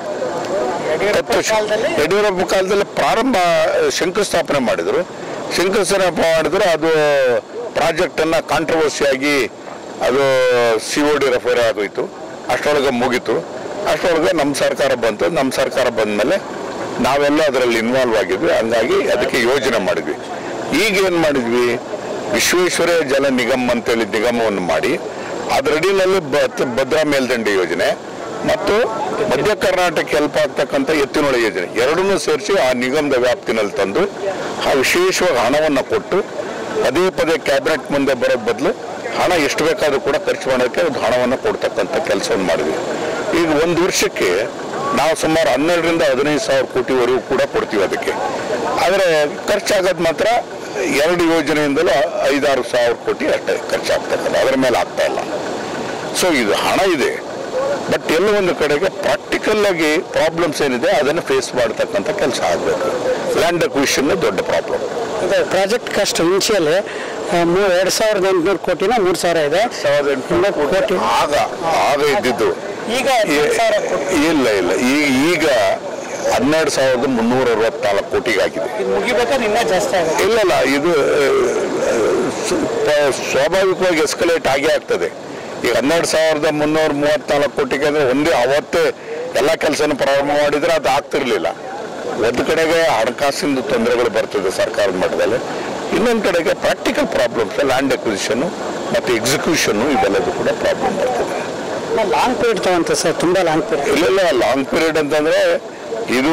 ತತ್ವಶಃ ಕಾಲದಲ್ಲಿ ಯಡಿಯೂರಪ್ಪ ಕಾಲದಲ್ಲಿ ಪ್ರಾರಂಭ ಶಂಕುಸ್ಥಾಪನೆ ಮಾಡಿದರು ಶಂಕುಸ್ಥಾಪನೆ ಮಾಡಿದ್ರು ಅದು ಪ್ರಾಜೆಕ್ಟನ್ನು ಕಾಂಟ್ರವರ್ಸಿಯಾಗಿ ಅದು ಸಿ ಒ ಡಿ ರೆಫರ್ ಆಗೋಯ್ತು ಅಷ್ಟರೊಳಗೆ ಮುಗೀತು ಅಷ್ಟರೊಳಗೆ ನಮ್ಮ ಸರ್ಕಾರ ಬಂತು ನಮ್ಮ ಸರ್ಕಾರ ಬಂದಮೇಲೆ ನಾವೆಲ್ಲ ಅದರಲ್ಲಿ ಇನ್ವಾಲ್ವ್ ಆಗಿದ್ವಿ ಹಂಗಾಗಿ ಅದಕ್ಕೆ ಯೋಜನೆ ಮಾಡಿದ್ವಿ ಈಗ ಏನು ಮಾಡಿದ್ವಿ ವಿಶ್ವೇಶ್ವರಯ್ಯ ಜಲ ನಿಗಮ ಅಂತೇಳಿ ನಿಗಮವನ್ನು ಮಾಡಿ ಅದರಡಿನಲ್ಲಿ ಬ- ಭದ್ರಾ ಮೇಲ್ದಂಡೆ ಯೋಜನೆ ಮತ್ತು ಮಧ್ಯ ಕರ್ನಾಟಕಕ್ಕೆ ಹೆಲ್ಪ್ ಆಗ್ತಕ್ಕಂಥ ಎತ್ತಿನೊಳೆ ಯೋಜನೆ ಎರಡನ್ನೂ ಸೇರಿಸಿ ಆ ನಿಗಮದ ವ್ಯಾಪ್ತಿನಲ್ಲಿ ತಂದು ಆ ವಿಶೇಷವಾಗಿ ಹಣವನ್ನು ಕೊಟ್ಟು ಪದೇ ಪದೇ ಕ್ಯಾಬಿನೆಟ್ ಮುಂದೆ ಬರೋದ್ ಬದಲು ಹಣ ಎಷ್ಟು ಬೇಕಾದ್ರೂ ಕೂಡ ಖರ್ಚು ಮಾಡೋಕ್ಕೆ ಒಂದು ಹಣವನ್ನು ಕೊಡ್ತಕ್ಕಂಥ ಕೆಲಸವನ್ನು ಮಾಡಿದ್ವಿ ಈಗ ಒಂದು ವರ್ಷಕ್ಕೆ ನಾವು ಸುಮಾರು ಹನ್ನೆರಡರಿಂದ ಹದಿನೈದು ಸಾವಿರ ಕೋಟಿವರೆಗೂ ಕೂಡ ಕೊಡ್ತೀವಿ ಅದಕ್ಕೆ ಆದರೆ ಖರ್ಚಾಗೋದು ಮಾತ್ರ ಎರಡು ಯೋಜನೆಯಿಂದಲೂ ಐದಾರು ಸಾವಿರ ಕೋಟಿ ಅಷ್ಟೇ ಖರ್ಚಾಗ್ತಕ್ಕಂಥ ಅದರ ಮೇಲೆ ಆಗ್ತಾ ಇಲ್ಲ ಸೊ ಇದು ಹಣ ಇದೆ ಬಟ್ ಎಲ್ಲ ಒಂದು ಕಡೆಗೆ ಪ್ರಾಕ್ಟಿಕಲ್ ಆಗಿ ಪ್ರಾಬ್ಲಮ್ಸ್ ಏನಿದೆ ಅದನ್ನು ಫೇಸ್ ಮಾಡ್ತಕ್ಕಂಥ ಕೆಲಸ ಆಗಬೇಕು ಲ್ಯಾಂಡ್ ಅಕ್ವಿಷನ್ ದೊಡ್ಡ ಪ್ರಾಬ್ಲಮ್ ಇದು ಪ್ರಾಜೆಕ್ಟ್ ಕಾಸ್ಟ್ ಇನಿಷಿಯಲ್ ಎರಡು ಸಾವಿರದ ಎಂಟುನೂರು ಕೋಟಿನ ಮೂರು ಸಾವಿರ ಇದೆ ಸಾವಿರದ ಎಂಟುನೂರು ಕೋಟಿ ಆಗ ಆಗ ಇದ್ದಿದ್ದು ಈಗ ಈ- ಹತ್ತು ಸಾವಿರ ಕೋಟಿ ಇಲ್ಲ ಇಲ್ಲ ಈಗ ಈಗ ಹನ್ನೆರಡು ಸಾವಿರದ ಮುನ್ನೂರ ಅರವತ್ನಾಲ್ಕು ಕೋಟಿಗೆ ಆಗಿದೆ ಇದು ಮುಗಿಬೇಕಾದ್ರೆ ಇನ್ನೂ ಜಾಸ್ತಿ ಆಗುತ್ತೆ ಇಲ್ಲಲ್ಲ ಇದು ಆ, ಸ- ಪ- ಸ್ವಾಭಾವಿಕವಾಗಿ ಎಸ್ಕಲೇಟ್ ಆಗೇ ಆಗ್ತದೆ ಈಗ ಹನ್ನೆರಡು ಸಾವಿರದ ಮುನ್ನೂರ ಮೂವತ್ನಾಲ್ಕು ಕೋಟಿಗೆ ಅಂದ್ರೆ ಒಂದೇ ಅವತ್ತೇ ಎಲ್ಲ ಕೆಲಸನ ಪ್ರಾರಂಭ ಮಾಡಿದ್ರೆ ಅದು ಆಗ್ತಿರ್ಲಿಲ್ಲ ಒಂದು ಕಡೆಗೆ ಹಣಕಾಸಿನ ತೊಂದರೆಗಳು ಬರ್ತದೆ ಸರ್ಕಾರದ ಮಟ್ಟದಲ್ಲಿ ಇನ್ನೊಂದು ಕಡೆಗೆ ಪ್ರಾಕ್ಟಿಕಲ್ ಪ್ರಾಬ್ಲಮ್ಸ್ ಲ್ಯಾಂಡ್ ಅಕ್ವಿಸಿಷನ್ ಮತ್ತು ಎಕ್ಸಿಕ್ಯೂಷನ್ ಇದೆಲ್ಲದು ಕೂಡ ಪ್ರಾಬ್ಲಮ್ ಬರ್ತದೆ ಲಾಂಗ್ ಪೀರಿಯಡ್ ತಗೊಂತ ಸರ್ ತುಂಬ ಲಾಂಗ್ ಪೀರಿಯಡ್ ಇಲ್ಲ ಲಾಂಗ್ ಪೀರಿಯಡ್ ಅಂತಂದ್ರೆ ಇದು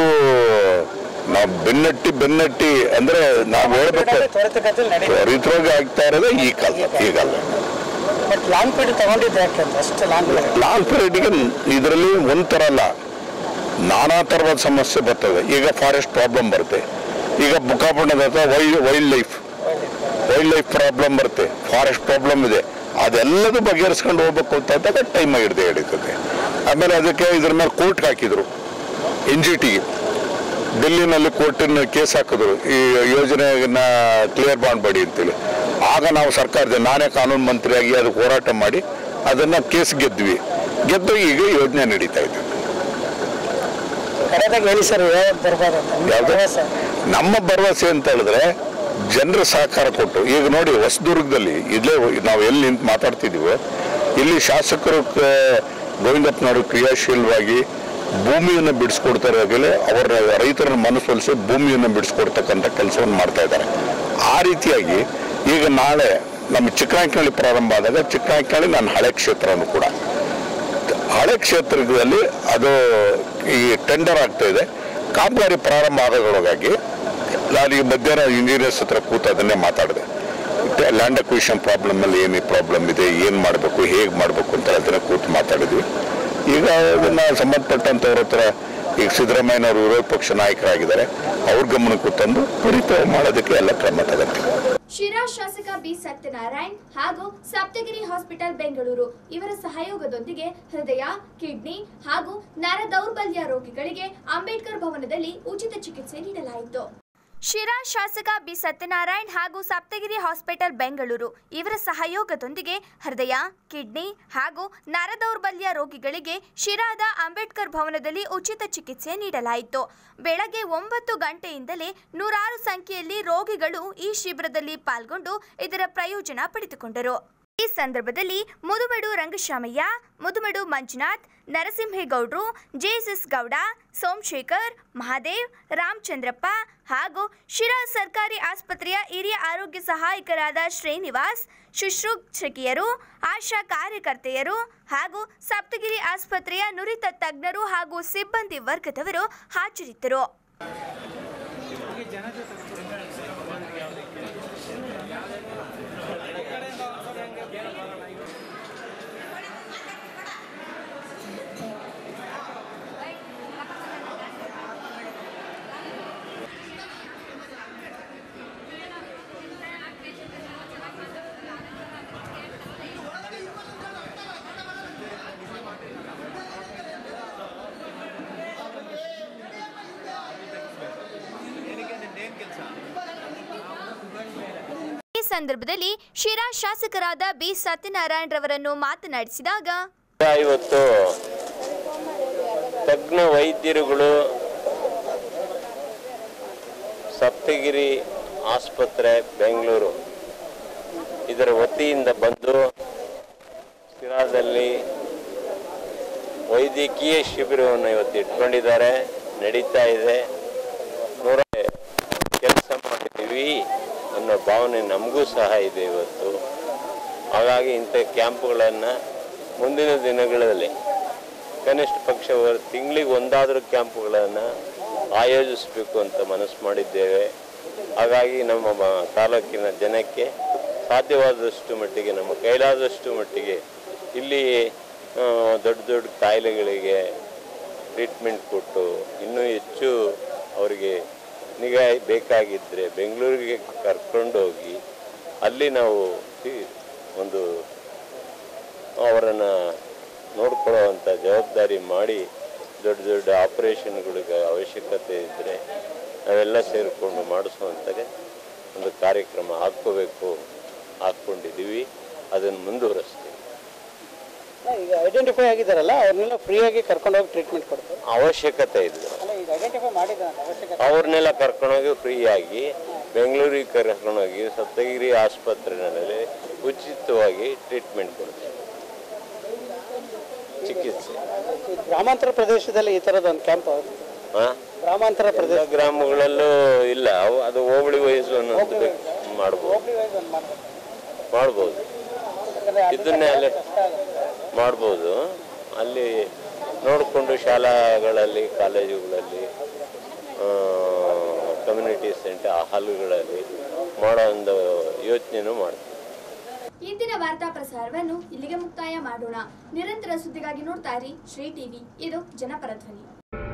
ನಾವು ಬೆನ್ನಟ್ಟಿ ಬೆನ್ನಟ್ಟಿ ಅಂದ್ರೆ ನಾವು ಹೇಳ್ಬೇಕು ತ್ವರಿತಗತಿಯಲ್ಲಿ ನಡೀಲಿ ತ್ವರಿತವಾಗಿ ಆಗ್ತಾ ಇರೋದೇ ಈ ಕಾಲ ಈಗಲ್ಲ ಬಟ್ ಲಾಂಗ್ ಪೀರಿಯಡ್ ತಗೊಂಡಿದ್ದು ಯಾಕೆ ಅಂತ ಅಷ್ಟು ಲಾಂಗ್ ಪೀರಿಯಡ್ ಲಾಂಗ್ ಪೀರಿಯಡ್ಗೆ ಇದರಲ್ಲಿ ಒಂಥರ ಅಲ್ಲ ನಾನಾ ಥರದ ಸಮಸ್ಯೆ ಬರ್ತದೆ ಈಗ ಫಾರೆಸ್ಟ್ ಪ್ರಾಬ್ಲಮ್ ಬರುತ್ತೆ ಈಗ ಬುಕ್ಕಾಪಟ್ಟಣದ ಹತ್ರ wild wildlife wildlife problem ಬರುತ್ತೆ ಫಾರೆಸ್ಟ್ ಪ್ರಾಬ್ಲಮ್ ಇದೆ ಅದೆಲ್ಲದೂ ಬಗೆಹರಿಸ್ಕೊಂಡು ಹೋಗ್ಬೇಕು ಅಂತ ಟೈಮ್ ಹಿಡ್ದೆ ಹಿಡಿತದೆ ಆಮೇಲೆ ಅದಕ್ಕೆ ಇದ್ರ ಮೇಲೆ ಕೋರ್ಟ್ಗೆ ಹಾಕಿದ್ರು ಎನ್ ಜಿ ಟಿಗೆ ಡೆಲ್ಲಿನಲ್ಲಿ ಕೋರ್ಟಿನ ಕೇಸ್ ಹಾಕಿದ್ರು ಈ ಯೋಜನೆಯನ್ನ ಕ್ಲಿಯರ್ ಮಾಡಬೇಡಿ ಅಂತೇಳಿ ಆಗ ನಾವು ಸರ್ಕಾರದ ನಾನೇ ಕಾನೂನು ಮಂತ್ರಿಯಾಗಿ ಅದಕ್ಕೆ ಹೋರಾಟ ಮಾಡಿ ಅದನ್ನ ಕೇಸ್ ಗೆದ್ವಿ ಗೆದ್ದು ಈಗ ಯೋಜನೆ ನಡೀತಾ ಇದೆ ಕರೆಕ್ಟಾಗಿ ಹೇಳಿ ಸರ್ ಯಾವ್ದು ಬರ್ಬೋದು ಅಂತ ನಿಮ್ಮ ಯಾವ್ದು? ಭರವಸೆ. ನಮ್ಮ ಭರವಸೆ ಅಂತ ಹೇಳಿದ್ರೆ ಜನರ ಸಹಕಾರ ಕೊಟ್ಟು ಈಗ ನೋಡಿ ಹೊಸದುರ್ಗದಲ್ಲಿ ಇಲ್ಲೇ ನಾವು ಎಲ್ಲಿ ನಿಂತು ಮಾತಾಡ್ತಿದೀವೋ ಇಲ್ಲಿ ಶಾಸಕರು ಕ- ಗೋವಿಂದಪ್ಪನವರು ಕ್ರಿಯಾಶೀಲವಾಗಿ ಭೂಮಿಯನ್ನು ಬಿಡಿಸ್ಕೊಡ್ತಾರೆ ಆಗಲೇ ಅವರ ರೈತರ ಮನಸ್ಸೊಲಿಸಿ ಭೂಮಿಯನ್ನು ಬಿಡಿಸ್ಕೊಡ್ತಕ್ಕಂಥ ಕೆಲಸವನ್ನು ಮಾಡ್ತಾ ಇದ್ದಾರೆ ಆ ರೀತಿಯಾಗಿ ಈಗ ನಾಳೆ ನಮ್ಮ ಚಿಕ್ಕನಾಯಕನಹಳ್ಳಿ ಪ್ರಾರಂಭ ಆದಾಗ ಚಿಕ್ಕನಾಯಕನಹಳ್ಳಿ ನನ್ನ ಹಳೆ ಕ್ಷೇತ್ರನೂ ಕೂಡ ಹಳೆ ಕ್ಷೇತ್ರದಲ್ಲಿ ಅದು ಈ ಟೆಂಡರ್ ಆಗ್ತಾ ಇದೆ ಕಾಮಗಾರಿ ಪ್ರಾರಂಭ ಆಗೋದ್ರೊಳಗಾಗಿ ನಾನು ಈ ಮಧ್ಯಾಹ್ನ ಇಂಜಿನಿಯರ್ಸ್ ಹತ್ರ ಕೂತು ಅದನ್ನೇ ಮಾತಾಡಿದೆ ಲ್ಯಾಂಡ್ ಅಕ್ವಿಷನ್ ಪ್ರಾಬ್ಲಮ್ ಅಲ್ಲಿ ಏನು ಪ್ರಾಬ್ಲಮ್ ಇದೆ ಏನು ಮಾಡಬೇಕು ಹೇಗೆ ಮಾಡಬೇಕು ಅಂತ ಅದನ್ನ ಕೂತು ಮಾತಾಡಿದ್ವಿ ಈಗ ಅದನ್ನ ಸಂಬಂಧಪಟ್ಟಂತವ್ರ ಹತ್ರ ಈಗ ಸಿದ್ದರಾಮಯ್ಯನವರು ವಿರೋಧ ಪಕ್ಷ ನಾಯಕರಾಗಿದ್ದಾರೆ ಅವ್ರ ಗಮನಕ್ಕೂ ತಂದು ತ್ವರಿತ ಮಾಡೋದಕ್ಕೆ ಎಲ್ಲ ಕ್ರಮ ತಗೋತೀವಿ ಶಿರಾ ಶಾಸಕ ಬಿ ಸತ್ಯನಾರಾಯಣ್ ಹಾಗೂ ಸಪ್ತಗಿರಿ ಹಾಸ್ಪಿಟಲ್ ಬೆಂಗಳೂರು ಇವರ ಸಹಯೋಗದೊಂದಿಗೆ ಹೃದಯ ಕಿಡ್ನಿ ಹಾಗೂ ನರ ದೌರ್ಬಲ್ಯ ರೋಗಿಗಳಿಗೆ ಅಂಬೇಡ್ಕರ್ ಭವನದಲ್ಲಿ ಉಚಿತ ಚಿಕಿತ್ಸೆ ನೀಡಲಾಯಿತು ಶಿರಾ ಶಾಸಕ ಬಿ ಸತ್ಯನಾರಾಯಣ್ ಹಾಗೂ ಸಪ್ತಗಿರಿ ಹಾಸ್ಪಿಟಲ್ ಬೆಂಗಳೂರು ಇವರ ಸಹಯೋಗದೊಂದಿಗೆ ಹೃದಯ ಕಿಡ್ನಿ ಹಾಗೂ ನರದೌರ್ಬಲ್ಯ ರೋಗಿಗಳಿಗೆ ಶಿರಾದ ಅಂಬೇಡ್ಕರ್ ಭವನದಲ್ಲಿ ಉಚಿತ ಚಿಕಿತ್ಸೆ ನೀಡಲಾಯಿತು ಬೆಳಗ್ಗೆ ಒಂಬತ್ತು ಗಂಟೆಯಿಂದಲೇ ನೂರಾರು ಸಂಖ್ಯೆಯಲ್ಲಿ ರೋಗಿಗಳು ಈ ಶಿಬಿರದಲ್ಲಿ ಪಾಲ್ಗೊಂಡು ಇದರ ಪ್ರಯೋಜನ ಪಡೆದುಕೊಂಡರು ಈ ಸಂದರ್ಭದಲ್ಲಿ ಮುದುಮಡು ರಂಗಶ್ಯಾಮಯ್ಯ ಮುದುಮಡು ಮಂಜುನಾಥ್ ನರಸಿಂಹೇಗೌಡ್ರು ಜೆಎಸ್ಎಸ್ ಗೌಡ ಸೋಮಶೇಖರ್ ಮಹಾದೇವ್ ರಾಮಚಂದ್ರಪ್ಪ ಹಾಗೂ ಶಿರಾ ಸರ್ಕಾರಿ ಆಸ್ಪತ್ರೆಯ ಹಿರಿಯ ಆರೋಗ್ಯ ಸಹಾಯಕರಾದ ಶ್ರೀನಿವಾಸ್ ಶುಶ್ರೂಷಕಿಯರು ಆಶಾ ಕಾರ್ಯಕರ್ತೆಯರು ಹಾಗೂ ಸಪ್ತಗಿರಿ ಆಸ್ಪತ್ರೆಯ ನುರಿತ ತಜ್ಞರು ಹಾಗೂ ಸಿಬ್ಬಂದಿ ವರ್ಗದವರು ಹಾಜರಿದ್ದರು ಈ ಸಂದರ್ಭದಲ್ಲಿ ಶಿರಾ ಶಾಸಕರಾದ ಬಿ ಸತ್ಯನಾರಾಯಣ್ ರವರನ್ನು ಮಾತನಾಡಿಸಿದಾಗ ಇವತ್ತು ತಜ್ಞ ವೈದ್ಯರುಗಳು ಸಪ್ತಗಿರಿ ಆಸ್ಪತ್ರೆ ಬೆಂಗಳೂರು ಇದರ ವತಿಯಿಂದ ಬಂದು ಶಿರಾದಲ್ಲಿ ವೈದ್ಯಕೀಯ ಶಿಬಿರವನ್ನು ಇವತ್ತು ಇಟ್ಕೊಂಡಿದ್ದಾರೆ ನಡೀತಾ ಇದೆ ನೂರ ಕೆಲಸ ಮಾಡಿದ್ದೀವಿ ಅನ್ನೋ ಭಾವನೆ ನಮಗೂ ಸಹ ಇದೆ ಇವತ್ತು ಹಾಗಾಗಿ ಇಂಥ ಕ್ಯಾಂಪ್ಗಳನ್ನು ಮುಂದಿನ ದಿನಗಳಲ್ಲಿ ಕನಿಷ್ಠ ಪಕ್ಷ ತಿಂಗಳಿಗೆ ಒಂದಾದರೂ ಕ್ಯಾಂಪ್ಗಳನ್ನು ಆಯೋಜಿಸಬೇಕು ಅಂತ ಮನಸ್ಸು ಮಾಡಿದ್ದೇವೆ ಹಾಗಾಗಿ ನಮ್ಮ ಮ- ತಾಲೂಕಿನ ಜನಕ್ಕೆ ಸಾಧ್ಯವಾದಷ್ಟು ಮಟ್ಟಿಗೆ ನಮ್ಮ ಕೈಲಾದಷ್ಟು ಮಟ್ಟಿಗೆ ಇಲ್ಲಿ ಆ, ದೊಡ್ಡ ದೊಡ್ಡ ಕಾಯಿಲೆಗಳಿಗೆ ಟ್ರೀಟ್ಮೆಂಟ್ ಕೊಟ್ಟು ಇನ್ನೂ ಹೆಚ್ಚು ಅವರಿಗೆ ನಿಗಾ ಬೇಕಾಗಿದ್ದರೆ ಬೆಂಗಳೂರಿಗೆ ಕರ್ಕೊಂಡೋಗಿ ಅಲ್ಲಿ ನಾವು ಈ- ಒಂದು ಅವರನ್ನು ನೋಡ್ಕೊಳ್ಳೋವಂಥ ಜವಾಬ್ದಾರಿ ಮಾಡಿ ದೊಡ್ಡ ದೊಡ್ಡ ಆಪರೇಷನ್ಗಳಿಗೆ ಅವಶ್ಯಕತೆ ಇದ್ದರೆ ನಾವೆಲ್ಲ ಸೇರಿಕೊಂಡು ಮಾಡಿಸುವಂಥಗೆ ಒಂದು ಕಾರ್ಯಕ್ರಮ ಹಾಕ್ಕೋಬೇಕು ಹಾಕ್ಕೊಂಡಿದ್ದೀವಿ ಅದನ್ನು ಮುಂದುವರಿಸ್ತೀವಿ ಈಗ ಐಡೆಂಟಿಫೈ ಆಗಿದ್ದಾರಲ್ಲ ಅವ್ರನ್ನೆಲ್ಲ ಫ್ರೀಯಾಗಿ ಕರ್ಕೊಂಡೋಗಿ ಟ್ರೀಟ್ಮೆಂಟ್ ಕೊಡ್ತಾರೆ ಅವಶ್ಯಕತೆ ಇದೆ ಅಲ್ಲ ಈಗ ಐಡೆಂಟಿಫೈ ಮಾಡಿದ್ದಾರೆ ಅವಶ್ಯಕತೆ ಅವ್ರನ್ನೆಲ್ಲ ಕರ್ಕೊಂಡೋಗಿ ಫ್ರೀಯಾಗಿ ಬೆಂಗಳೂರಿಗೆ ಕರ್ಕೊಂಡೋಗಿ ಸಪ್ತಗಿರಿ ಆಸ್ಪತ್ರೆಯಲ್ಲಿ ಉಚಿತವಾಗಿ ಟ್ರೀಟ್ಮೆಂಟ್ ಕೊಡ್ತೀವಿ ಚಿಕಿತ್ಸೆ ಈ ಗ್ರಾಮಾಂತರ ಪ್ರದೇಶದಲ್ಲಿ ಈ ಥರದ ಒಂದು ಕ್ಯಾಂಪ್ ಹಾಂ ಗ್ರಾಮಾಂತರ ಪ್ರದೇಶ ಎಲ್ಲ ಗ್ರಾಮಗಳಲ್ಲೂ ಇಲ್ಲ ಅವು ಅದು ಹೋಬಳಿ ವಯಸ್ಸು ಅನ್ನೋದು ಮಾಡ್ಬೋದು ಹೋಬಳಿ ವೈಸ್ ಒಂದು ಮಾಡ್ಬೇಕು ಮಾಡ್ಬೋದು ಯಾಕಂದ್ರೆ ಅಲ್ಲಿ ಇದನ್ನೇ ಅಲ್ಲೇ ಕಷ್ಟ ಆಗುತ್ತೆ ಮಾಡ್ಬೋದು ಅಲ್ಲಿ ನೋಡಿಕೊಂಡು ಶಾಲಾಗಳಲ್ಲಿ ಕಾಲೇಜುಗಳಲ್ಲಿ ಕಮ್ಯುನಿಟಿ ಸೆಂಟರ್ ಹಾಲುಗಳಲ್ಲಿ ಮಾಡೋ ಒಂದು ಯೋಚನೆನೂ ಮಾಡ್ತೀವಿ ಇಂದಿನ ವಾರ್ತಾ ಪ್ರಸಾರವನ್ನು ಇಲ್ಲಿಗೆ ಮುಕ್ತಾಯ ಮಾಡೋಣ ನಿರಂತರ ಸುದ್ದಿಗಾಗಿ ನೋಡ್ತಾ ಇರಿ ಶ್ರೀ ಟಿವಿ ಇದು ಜನಪರ ಧ್ವನಿ